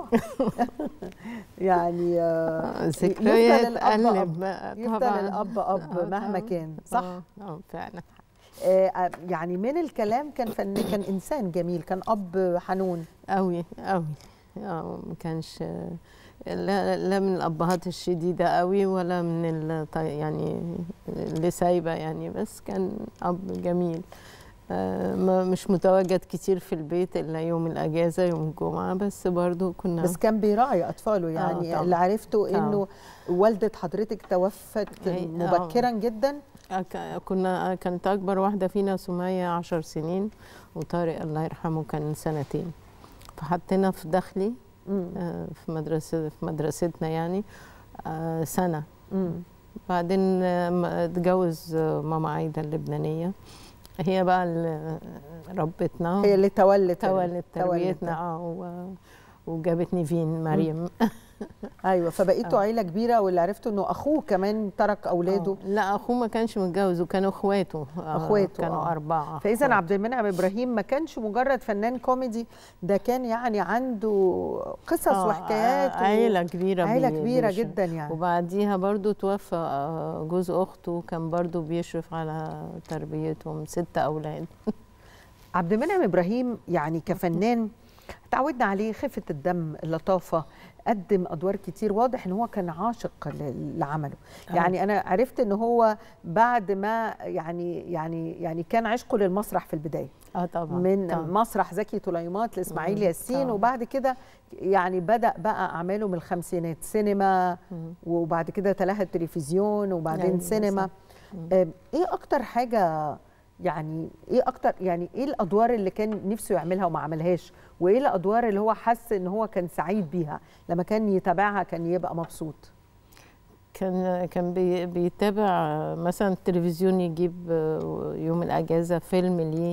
Speaker 1: يعني
Speaker 16: ذكريات
Speaker 1: يفضل الاب
Speaker 16: قلب
Speaker 1: اب يفضل الاب اب مهما كان صح
Speaker 16: اه فعلا
Speaker 1: آه يعني من الكلام كان فن كان انسان جميل كان اب حنون
Speaker 16: قوي قوي اه ما كانش لا, لا من الابهات الشديده قوي ولا من يعني اللي سايبه يعني بس كان اب جميل آه مش متواجد كتير في البيت الا يوم الاجازه يوم الجمعه بس برضو كنا
Speaker 1: بس كان بيراعي اطفاله يعني آه اللي عرفته انه والده حضرتك توفت مبكرا آه جدا
Speaker 16: كنا كانت اكبر واحده فينا سميه عشر سنين وطارق الله يرحمه كان سنتين فحطينا في دخلي آه في مدرسه في مدرستنا يعني آه سنه
Speaker 1: مم.
Speaker 16: بعدين اتجوز ماما عايده اللبنانيه هي بقى اللي ربتنا
Speaker 1: هي اللي تولت
Speaker 16: تولت تربيتنا اه وجابت نيفين مريم
Speaker 1: ايوه فبقيتوا عيله كبيره واللي عرفته انه اخوه كمان ترك اولاده
Speaker 16: أوه. لا اخوه ما كانش متجوز وكانوا اخواته
Speaker 1: اخواته
Speaker 16: كانوا
Speaker 1: آه.
Speaker 16: اربعه
Speaker 1: فاذا عبد المنعم ابراهيم ما كانش مجرد فنان كوميدي ده كان يعني عنده قصص
Speaker 16: آه
Speaker 1: وحكايات
Speaker 16: عيله كبيره
Speaker 1: عيله كبيره بيشرف. جدا يعني
Speaker 16: وبعديها برضو توفى جوز اخته كان برضو بيشرف على تربيتهم ست اولاد
Speaker 1: عبد المنعم ابراهيم يعني كفنان تعودنا عليه خفه الدم اللطافه قدم ادوار كتير واضح ان هو كان عاشق لعمله آه. يعني انا عرفت ان هو بعد ما يعني يعني يعني كان عشقه للمسرح في البدايه
Speaker 16: اه طبعا
Speaker 1: من
Speaker 16: طبعا.
Speaker 1: مسرح زكي طليمات لاسماعيل ياسين طبعا. وبعد كده يعني بدا بقى اعماله من الخمسينات سينما مم. وبعد كده تلاها التلفزيون وبعدين يعني سينما آه ايه اكتر حاجه يعني ايه اكتر يعني ايه الادوار اللي كان نفسه يعملها وما عملهاش وايه الادوار اللي هو حس ان هو كان سعيد بيها لما كان يتابعها كان يبقى مبسوط
Speaker 16: كان كان بي بيتابع مثلا التلفزيون يجيب يوم الاجازه فيلم ليه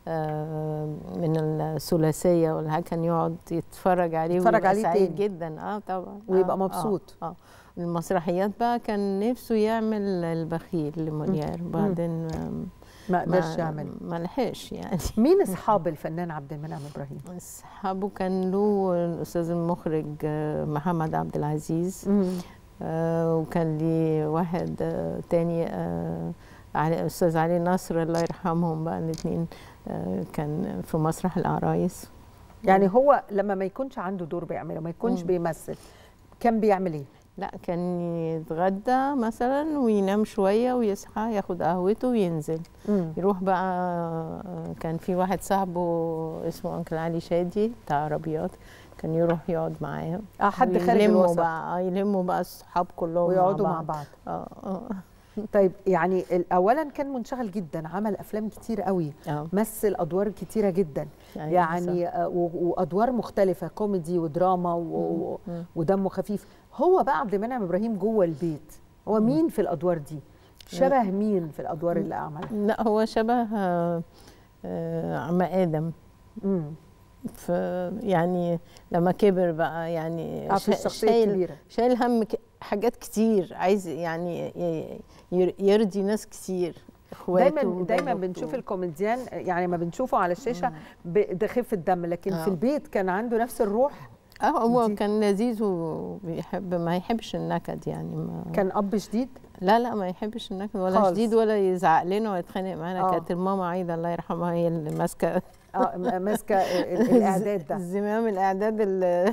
Speaker 16: من الثلاثيه ولا حاجه كان يقعد يتفرج عليه
Speaker 1: يتفرج عليه
Speaker 16: سعيد تاني. جدا اه طبعا
Speaker 1: ويبقى
Speaker 16: آه
Speaker 1: مبسوط
Speaker 16: اه, آه. المسرحيات بقى كان نفسه يعمل البخيل لموليير بعدين
Speaker 1: ما قدرش يعمل
Speaker 16: ما لحقش يعني
Speaker 1: مين اصحاب الفنان عبد المنعم ابراهيم
Speaker 16: اصحابه كان له الاستاذ المخرج محمد عبد العزيز آه وكان لي واحد آه تاني آه علي استاذ علي نصر الله يرحمهم بقى الاثنين آه كان في مسرح العرايس
Speaker 1: يعني هو لما ما يكونش عنده دور بيعمله ما يكونش بيمثل كان بيعمل ايه
Speaker 16: لا كان يتغدى مثلا وينام شويه ويصحى ياخد قهوته وينزل
Speaker 1: مم.
Speaker 16: يروح بقى كان في واحد صاحبه اسمه انكل علي شادي بتاع عربيات كان يروح يقعد معاهم
Speaker 1: اه حد خارج الوسط
Speaker 16: بقى يلموا بقى الصحاب كلهم
Speaker 1: ويقعدوا
Speaker 16: مع
Speaker 1: مع بعض,
Speaker 16: اه اه
Speaker 1: طيب يعني اولا كان منشغل جدا عمل افلام كتير قوي
Speaker 16: أوه.
Speaker 1: مثل ادوار كتيره جدا يعني, يعني وادوار مختلفه كوميدي ودراما و... ودمه خفيف هو بقى عبد المنعم ابراهيم جوه البيت هو مين في الادوار دي شبه مين في الادوار اللي عملها
Speaker 16: لا هو شبه عم ادم
Speaker 1: امم
Speaker 16: ف يعني لما كبر بقى يعني
Speaker 1: في الشخصيه
Speaker 16: شايل
Speaker 1: الكبيره
Speaker 16: شايل هم حاجات كتير عايز يعني يرضي ناس كتير
Speaker 1: دايما دايما بنشوف الكوميديان يعني ما بنشوفه على الشاشه بخفه دم لكن
Speaker 16: آه.
Speaker 1: في البيت كان عنده نفس الروح
Speaker 16: اه هو كان لذيذ وبيحب ما يحبش النكد يعني ما
Speaker 1: كان اب شديد
Speaker 16: لا لا ما يحبش النكد ولا
Speaker 1: خالص.
Speaker 16: شديد ولا يزعق لنا ولا يتخانق معانا
Speaker 1: آه.
Speaker 16: كانت الماما عايده الله يرحمها هي اللي ماسكه
Speaker 1: اه ماسكه ال- الاعداد ده
Speaker 16: زمام الاعداد ال-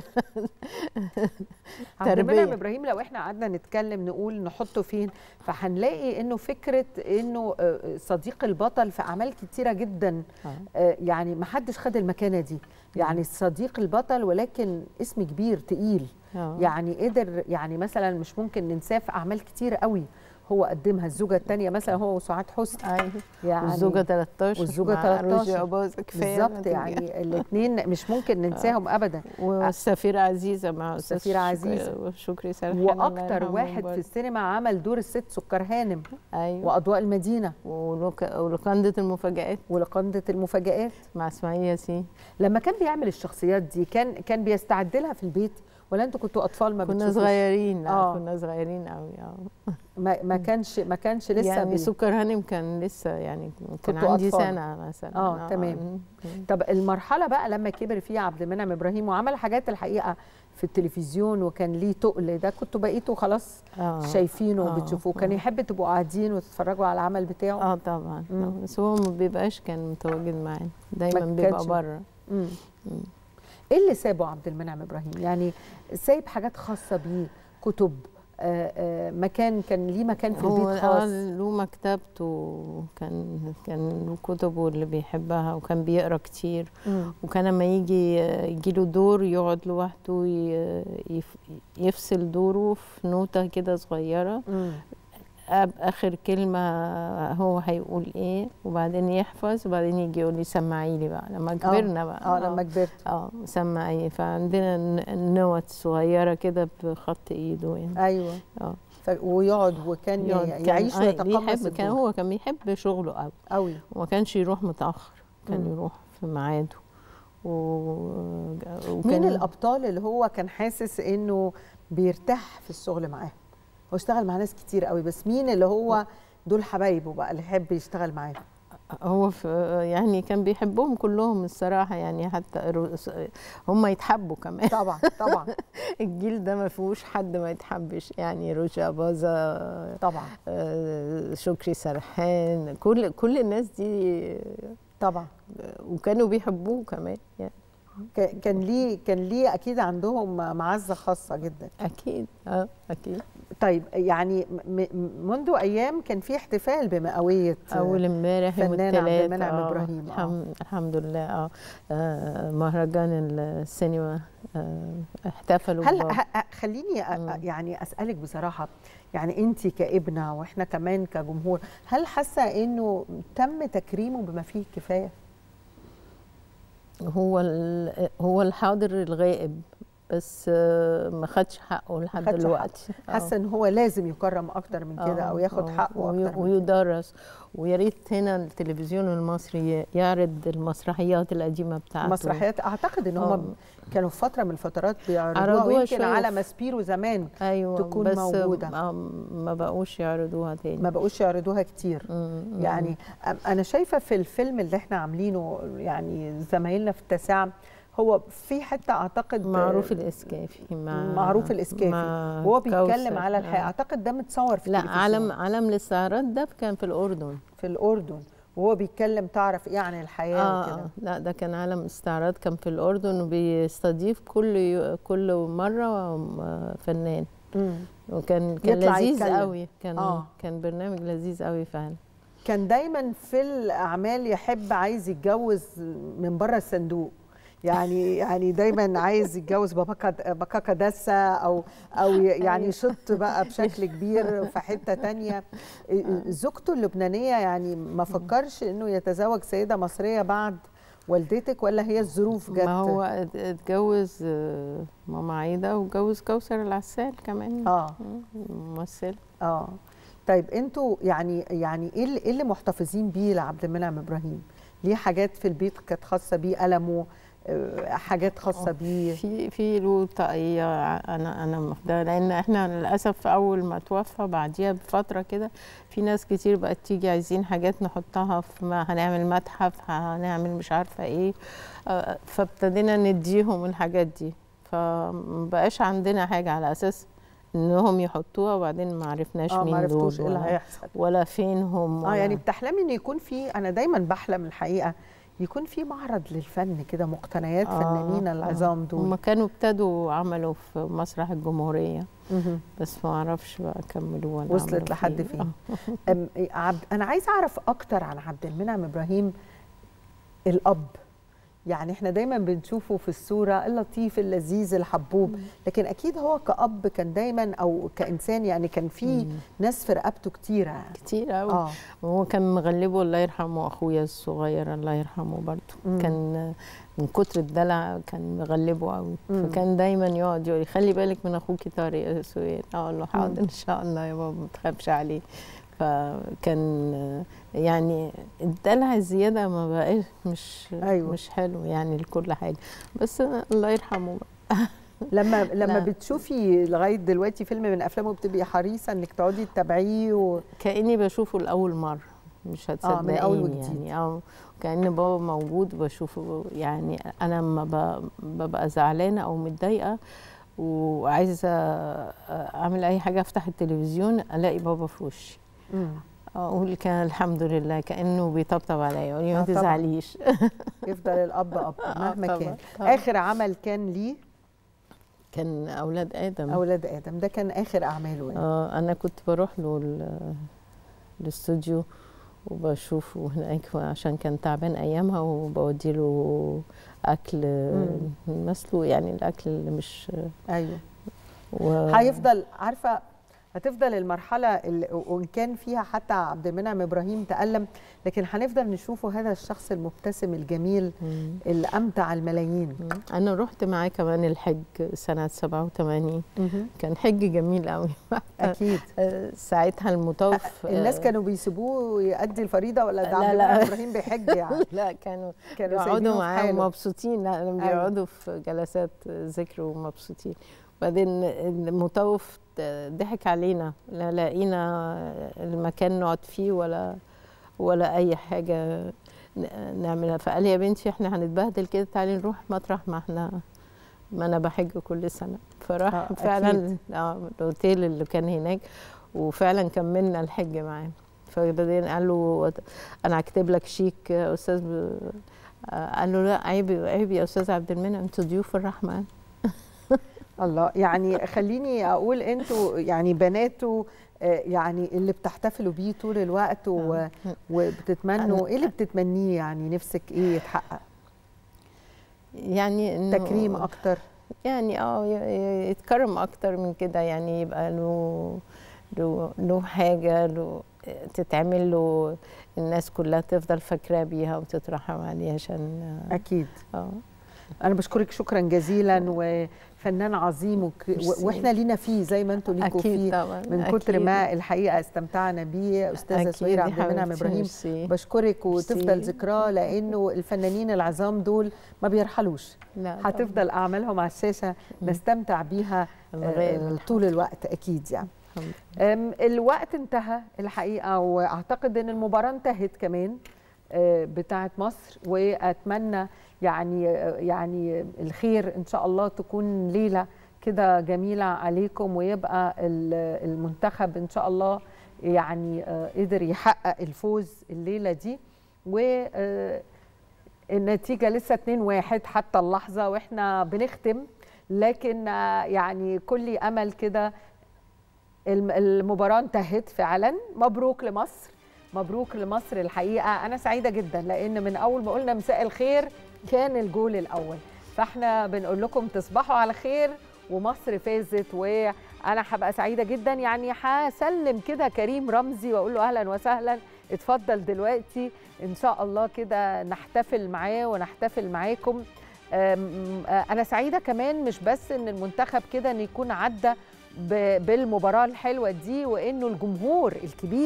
Speaker 1: عبد المنعم
Speaker 16: تربيه
Speaker 1: ابراهيم لو احنا قعدنا نتكلم نقول نحطه فين فهنلاقي انه فكره انه آه، صديق البطل في اعمال كتيره جدا آه، يعني ما حدش خد المكانه دي يعني صديق البطل ولكن اسم كبير تقيل
Speaker 16: آه.
Speaker 1: يعني قدر يعني مثلا مش ممكن ننساه في اعمال كتيره قوي هو قدمها الزوجه الثانيه مثلا هو وسعاد حسني
Speaker 16: ايوه
Speaker 1: يعني
Speaker 16: والزوجه 13
Speaker 1: والزوجه
Speaker 16: مع
Speaker 1: 13
Speaker 16: روجي أباظة، كفاية ما
Speaker 1: بالظبط
Speaker 16: تيجي.
Speaker 1: يعني الاثنين مش ممكن ننساهم ابدا
Speaker 16: والسفيره عزيزه مع أستاذ
Speaker 1: السفيرة
Speaker 16: شكري-
Speaker 1: عزيزة.
Speaker 16: شكري سرحان الله
Speaker 1: واكتر
Speaker 16: يرحمه
Speaker 1: واحد
Speaker 16: برضه.
Speaker 1: في السينما عمل دور الست سكر هانم
Speaker 16: ايوه
Speaker 1: واضواء المدينه
Speaker 16: ولوك- ولقندة المفاجآت
Speaker 1: ولقندة المفاجآت
Speaker 16: مع اسماعيل ياسين
Speaker 1: لما كان بيعمل الشخصيات دي كان كان بيستعد لها في البيت ولا انتوا كنتوا اطفال ما
Speaker 16: كنا
Speaker 1: بتشوفوش؟
Speaker 16: صغيرين لا
Speaker 1: آه.
Speaker 16: كنا صغيرين قوي اه
Speaker 1: ما, ما كانش ما كانش لسه
Speaker 16: يعني
Speaker 1: بي-
Speaker 16: سكر هانم كان لسه يعني كان
Speaker 1: كنتوا
Speaker 16: عندي
Speaker 1: أطفال.
Speaker 16: سنه مثلا
Speaker 1: اه تمام طب المرحله بقى لما كبر فيها عبد المنعم ابراهيم وعمل حاجات الحقيقه في التلفزيون وكان ليه تقل ده كنتوا بقيتوا خلاص
Speaker 16: آه.
Speaker 1: شايفينه
Speaker 16: آه.
Speaker 1: وبتشوفوه كان يحب تبقوا قاعدين وتتفرجوا على العمل بتاعه
Speaker 16: اه طبعا آه. بس هو ما بيبقاش كان متواجد معانا دايما
Speaker 1: ما
Speaker 16: بيبقى
Speaker 1: كانش-
Speaker 16: بره
Speaker 1: مم. ايه اللي سابه عبد المنعم ابراهيم يعني سايب حاجات خاصه بيه كتب آه آه مكان كان ليه مكان في
Speaker 16: هو
Speaker 1: البيت
Speaker 16: آه
Speaker 1: خاص
Speaker 16: له مكتبته كان كان له كتبه اللي بيحبها وكان بيقرا كتير
Speaker 1: مم.
Speaker 16: وكان لما يجي يجي له دور يقعد لوحده ي- يف- يفصل دوره في نوتة كده صغيرة
Speaker 1: مم.
Speaker 16: أب آخر كلمة هو هيقول إيه وبعدين يحفظ وبعدين يجي يقول لي سمعي لي بقى لما كبرنا بقى
Speaker 1: اه لما كبرت
Speaker 16: اه سمعي فعندنا ن- نوت صغيرة كده بخط إيده يعني
Speaker 1: ايوه
Speaker 16: اه
Speaker 1: ف... ويقعد وكان
Speaker 16: يقعد-
Speaker 1: ي-
Speaker 16: كان-
Speaker 1: يعيش
Speaker 16: آه،
Speaker 1: ويتقمص
Speaker 16: بيحب كان
Speaker 1: الدور.
Speaker 16: هو كان بيحب شغله قوي
Speaker 1: قوي
Speaker 16: وما كانش يروح متأخر كان
Speaker 1: مم.
Speaker 16: يروح في ميعاده و...
Speaker 1: مين
Speaker 16: وكان
Speaker 1: الابطال اللي هو كان حاسس انه بيرتاح في الشغل معاه هو اشتغل مع ناس كتير قوي بس مين اللي هو دول حبايبه بقى اللي يحب يشتغل معاه
Speaker 16: هو في يعني كان بيحبهم كلهم الصراحة يعني حتى الرو- هم يتحبوا كمان
Speaker 1: طبعا طبعا
Speaker 16: الجيل ده ما فيهوش حد ما يتحبش يعني روجا باظة
Speaker 1: طبعا
Speaker 16: آه، شكري سرحان كل كل الناس دي
Speaker 1: طبعا
Speaker 16: وكانوا بيحبوه كمان يعني
Speaker 1: ك- كان ليه كان ليه اكيد عندهم معزه خاصه جدا
Speaker 16: اكيد اه اكيد
Speaker 1: طيب يعني م- م- منذ ايام كان في احتفال بمئويه
Speaker 16: اول امبارح يوم
Speaker 1: فنان عبد
Speaker 16: الثلاث
Speaker 1: المنعم
Speaker 16: آه،
Speaker 1: ابراهيم آه.
Speaker 16: الحمد, الحمد لله اه, آه مهرجان السينما آه احتفلوا
Speaker 1: هل
Speaker 16: ببعض.
Speaker 1: ه- ه- خليني أ- يعني اسالك بصراحه يعني انت كابنه واحنا كمان كجمهور هل حاسه انه تم تكريمه بما فيه الكفايه
Speaker 16: هو ال- هو الحاضر الغائب بس آه، ما خدش حقه لحد
Speaker 1: خدش
Speaker 16: دلوقتي
Speaker 1: حقه. حاسه ان هو لازم يكرم اكتر من كده او ياخد حقه
Speaker 16: وي-
Speaker 1: اكتر من كده
Speaker 16: ويدرس ويا ريت هنا التلفزيون المصري يعرض المسرحيات القديمه بتاعته
Speaker 1: مسرحيات اعتقد ان
Speaker 16: آه.
Speaker 1: هم كانوا في فتره من الفترات بيعرضوها
Speaker 16: عرضوها
Speaker 1: ويمكن
Speaker 16: شوية
Speaker 1: على
Speaker 16: في-
Speaker 1: ماسبيرو زمان
Speaker 16: ايوه
Speaker 1: تكون
Speaker 16: بس
Speaker 1: موجوده
Speaker 16: ما, ما بقوش يعرضوها تاني
Speaker 1: ما بقوش يعرضوها كتير
Speaker 16: مم.
Speaker 1: يعني أم- انا شايفه في الفيلم اللي احنا عاملينه يعني زمايلنا في التاسعه هو في حته اعتقد
Speaker 16: معروف الاسكافي مع
Speaker 1: معروف الاسكافي
Speaker 16: مع
Speaker 1: وهو بيتكلم
Speaker 16: كوثر.
Speaker 1: على الحياه
Speaker 16: آه.
Speaker 1: اعتقد ده متصور في
Speaker 16: لا
Speaker 1: التلفزيون.
Speaker 16: علم علم الاستعراض ده كان في الاردن
Speaker 1: في الاردن وهو بيتكلم تعرف ايه عن الحياه
Speaker 16: آه
Speaker 1: وكده
Speaker 16: آه، لا ده كان عالم استعراض كان في الأردن وبيستضيف كل يو- كل مرة آه، فنان
Speaker 1: مم.
Speaker 16: وكان كان
Speaker 1: يطلع
Speaker 16: لذيذ
Speaker 1: يتكلم.
Speaker 16: قوي كان
Speaker 1: آه.
Speaker 16: آه. كان برنامج لذيذ قوي فعلا
Speaker 1: كان دايما في الاعمال يحب عايز يتجوز من بره الصندوق يعني يعني دايما عايز يتجوز باباكا بكاكا دسه او او يعني يشط بقى بشكل كبير في حته تانية زوجته اللبنانيه يعني ما فكرش انه يتزوج سيده مصريه بعد والدتك ولا هي الظروف جت
Speaker 16: ما هو ات- اتجوز آه، ماما عايدة واتجوز كوثر العسال كمان
Speaker 1: اه
Speaker 16: ممثل
Speaker 1: اه طيب انتوا يعني يعني ايه اللي, إيه اللي محتفظين بيه لعبد المنعم ابراهيم؟ ليه حاجات في البيت كانت خاصه بيه قلمه حاجات خاصه بيه
Speaker 16: في في له طاقيه انا انا ماخداها لان احنا للاسف اول ما توفى بعديها بفتره كده في ناس كتير بقت تيجي عايزين حاجات نحطها في ما هنعمل متحف هنعمل مش عارفه ايه فابتدينا نديهم الحاجات دي فمبقاش عندنا حاجه على اساس انهم يحطوها وبعدين ما عرفناش
Speaker 1: آه
Speaker 16: مين دول
Speaker 1: ايه اللي هيحصل
Speaker 16: ولا فين هم
Speaker 1: اه يعني بتحلمي ان يكون في انا دايما بحلم الحقيقه يكون في معرض للفن كده مقتنيات آه فنانين العظام دول
Speaker 16: هم كانوا ابتدوا عملوا في مسرح الجمهوريه بس ما اعرفش بقى كملوا ولا
Speaker 1: وصلت لحد فين عبد انا عايزه اعرف اكتر عن عبد المنعم ابراهيم الاب يعني احنا دايما بنشوفه في الصوره اللطيف اللذيذ الحبوب لكن اكيد هو كاب كان دايما او كانسان يعني كان في ناس في رقبته كتيره
Speaker 16: كتير قوي آه. هو كان مغلبه الله يرحمه اخويا الصغير الله يرحمه برضه كان من كتر الدلع كان مغلبه قوي فكان دايما يقعد يقول خلي بالك من اخوكي طارق يا سوير اقول له حاضر ان شاء الله يا بابا ما تخافش عليه فكان يعني الدلع الزياده ما بقاش مش
Speaker 1: أيوة.
Speaker 16: مش حلو يعني لكل حاجه بس الله يرحمه بقى
Speaker 1: لما لما بتشوفي لغايه دلوقتي فيلم من افلامه بتبقي حريصه انك تقعدي تتابعيه و...
Speaker 16: كاني بشوفه لاول مره مش هتصدقيني
Speaker 1: آه من اول وجديد
Speaker 16: يعني اه كان بابا موجود بشوفه يعني انا لما ببقى زعلانه او متضايقه وعايزه اعمل اي حاجه افتح التلفزيون الاقي بابا في وشي اقول كان الحمد لله كانه بيطبطب عليا يقول لي ما تزعليش
Speaker 1: يفضل الاب اب مهما كان طبعا. اخر عمل كان ليه
Speaker 16: كان اولاد ادم
Speaker 1: اولاد ادم ده كان اخر اعماله يعني.
Speaker 16: اه انا كنت بروح له الاستوديو وبشوفه هناك عشان كان تعبان ايامها وبودي له اكل مسلوق يعني الاكل اللي مش
Speaker 1: ايوه و... هيفضل عارفه هتفضل المرحلة اللي وإن كان فيها حتى عبد المنعم إبراهيم تألم لكن هنفضل نشوفه هذا الشخص المبتسم الجميل مم. اللي أمتع الملايين
Speaker 16: مم. أنا رحت معاه كمان الحج سنة 87 مم. كان حج جميل قوي
Speaker 1: أكيد
Speaker 16: ساعتها المطوف
Speaker 1: الناس كانوا بيسيبوه يؤدي الفريضة ولا ده عبد المنعم إبراهيم بيحج يعني
Speaker 16: لا كانوا كانوا يقعدوا معاه مبسوطين لا بيقعدوا في جلسات ذكر ومبسوطين بعدين المطوف ضحك علينا لا لقينا المكان نقعد فيه ولا ولا اي حاجه نعملها فقال لي يا بنتي احنا هنتبهدل كده تعالي نروح مطرح ما احنا ما انا بحج كل سنه فراح آه فعلا اه الاوتيل اللي كان هناك وفعلا كملنا الحج معاه فبعدين قال له انا هكتب لك شيك يا استاذ ب... قال له لا عيب عيب يا استاذ عبد المنعم انتوا ضيوف الرحمن
Speaker 1: الله يعني خليني اقول انتوا يعني بناته يعني اللي بتحتفلوا بيه طول الوقت و... وبتتمنوا ايه اللي بتتمنيه يعني نفسك ايه يتحقق
Speaker 16: يعني إنه
Speaker 1: تكريم اكتر
Speaker 16: يعني اه يتكرم اكتر من كده يعني يبقى له له له حاجه له تتعمل له الناس كلها تفضل فاكراه بيها وتترحم عليها عشان
Speaker 1: اكيد
Speaker 16: اه
Speaker 1: انا بشكرك شكرا جزيلا وفنان عظيم وك... واحنا لينا فيه زي ما انتم ليكوا فيه
Speaker 16: طبعا.
Speaker 1: من كتر ما الحقيقه استمتعنا بيه استاذه سوير عبد المنعم ابراهيم بشكرك وتفضل ذكراه لانه الفنانين العظام دول ما بيرحلوش
Speaker 16: لا
Speaker 1: هتفضل اعمالهم على الشاشه نستمتع بيها طول الوقت اكيد يعني الوقت انتهى الحقيقه واعتقد ان المباراه انتهت كمان بتاعه مصر واتمنى يعني يعني الخير ان شاء الله تكون ليله كده جميله عليكم ويبقى المنتخب ان شاء الله يعني قدر يحقق الفوز الليله دي و النتيجه لسه 2-1 حتى اللحظه واحنا بنختم لكن يعني كل امل كده المباراه انتهت فعلا مبروك لمصر مبروك لمصر الحقيقه انا سعيده جدا لان من اول ما قلنا مساء الخير كان الجول الاول فاحنا بنقول لكم تصبحوا على خير ومصر فازت وانا هبقى سعيده جدا يعني هسلم كده كريم رمزي واقول له اهلا وسهلا اتفضل دلوقتي ان شاء الله كده نحتفل معاه ونحتفل معاكم انا سعيده كمان مش بس ان المنتخب كده ان يكون عدى بالمباراه الحلوه دي وانه الجمهور الكبير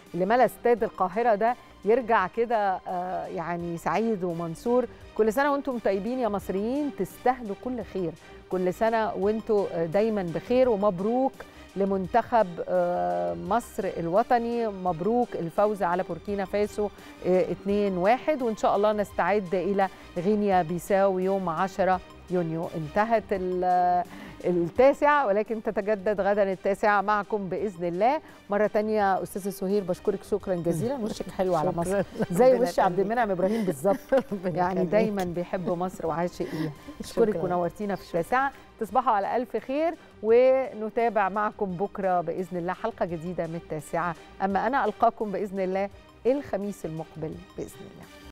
Speaker 1: اللي ملا استاد القاهره ده يرجع كده يعني سعيد ومنصور كل سنه وانتم طيبين يا مصريين تستاهلوا كل خير كل سنه وانتم دايما بخير ومبروك لمنتخب مصر الوطني مبروك الفوز على بوركينا فاسو 2-1 وان شاء الله نستعد الى غينيا بيساو يوم 10 يونيو انتهت التاسع ولكن تتجدد غدا التاسع معكم باذن الله مره تانية استاذه سهير بشكرك شكرا جزيلا وشك حلو على مصر زي وش عبد المنعم ابراهيم بالظبط يعني دايما بيحب مصر وعاشق ليها اشكرك ونورتينا في التاسعه تصبحوا على الف خير ونتابع معكم بكره باذن الله حلقه جديده من التاسعه اما انا القاكم باذن الله الخميس المقبل باذن الله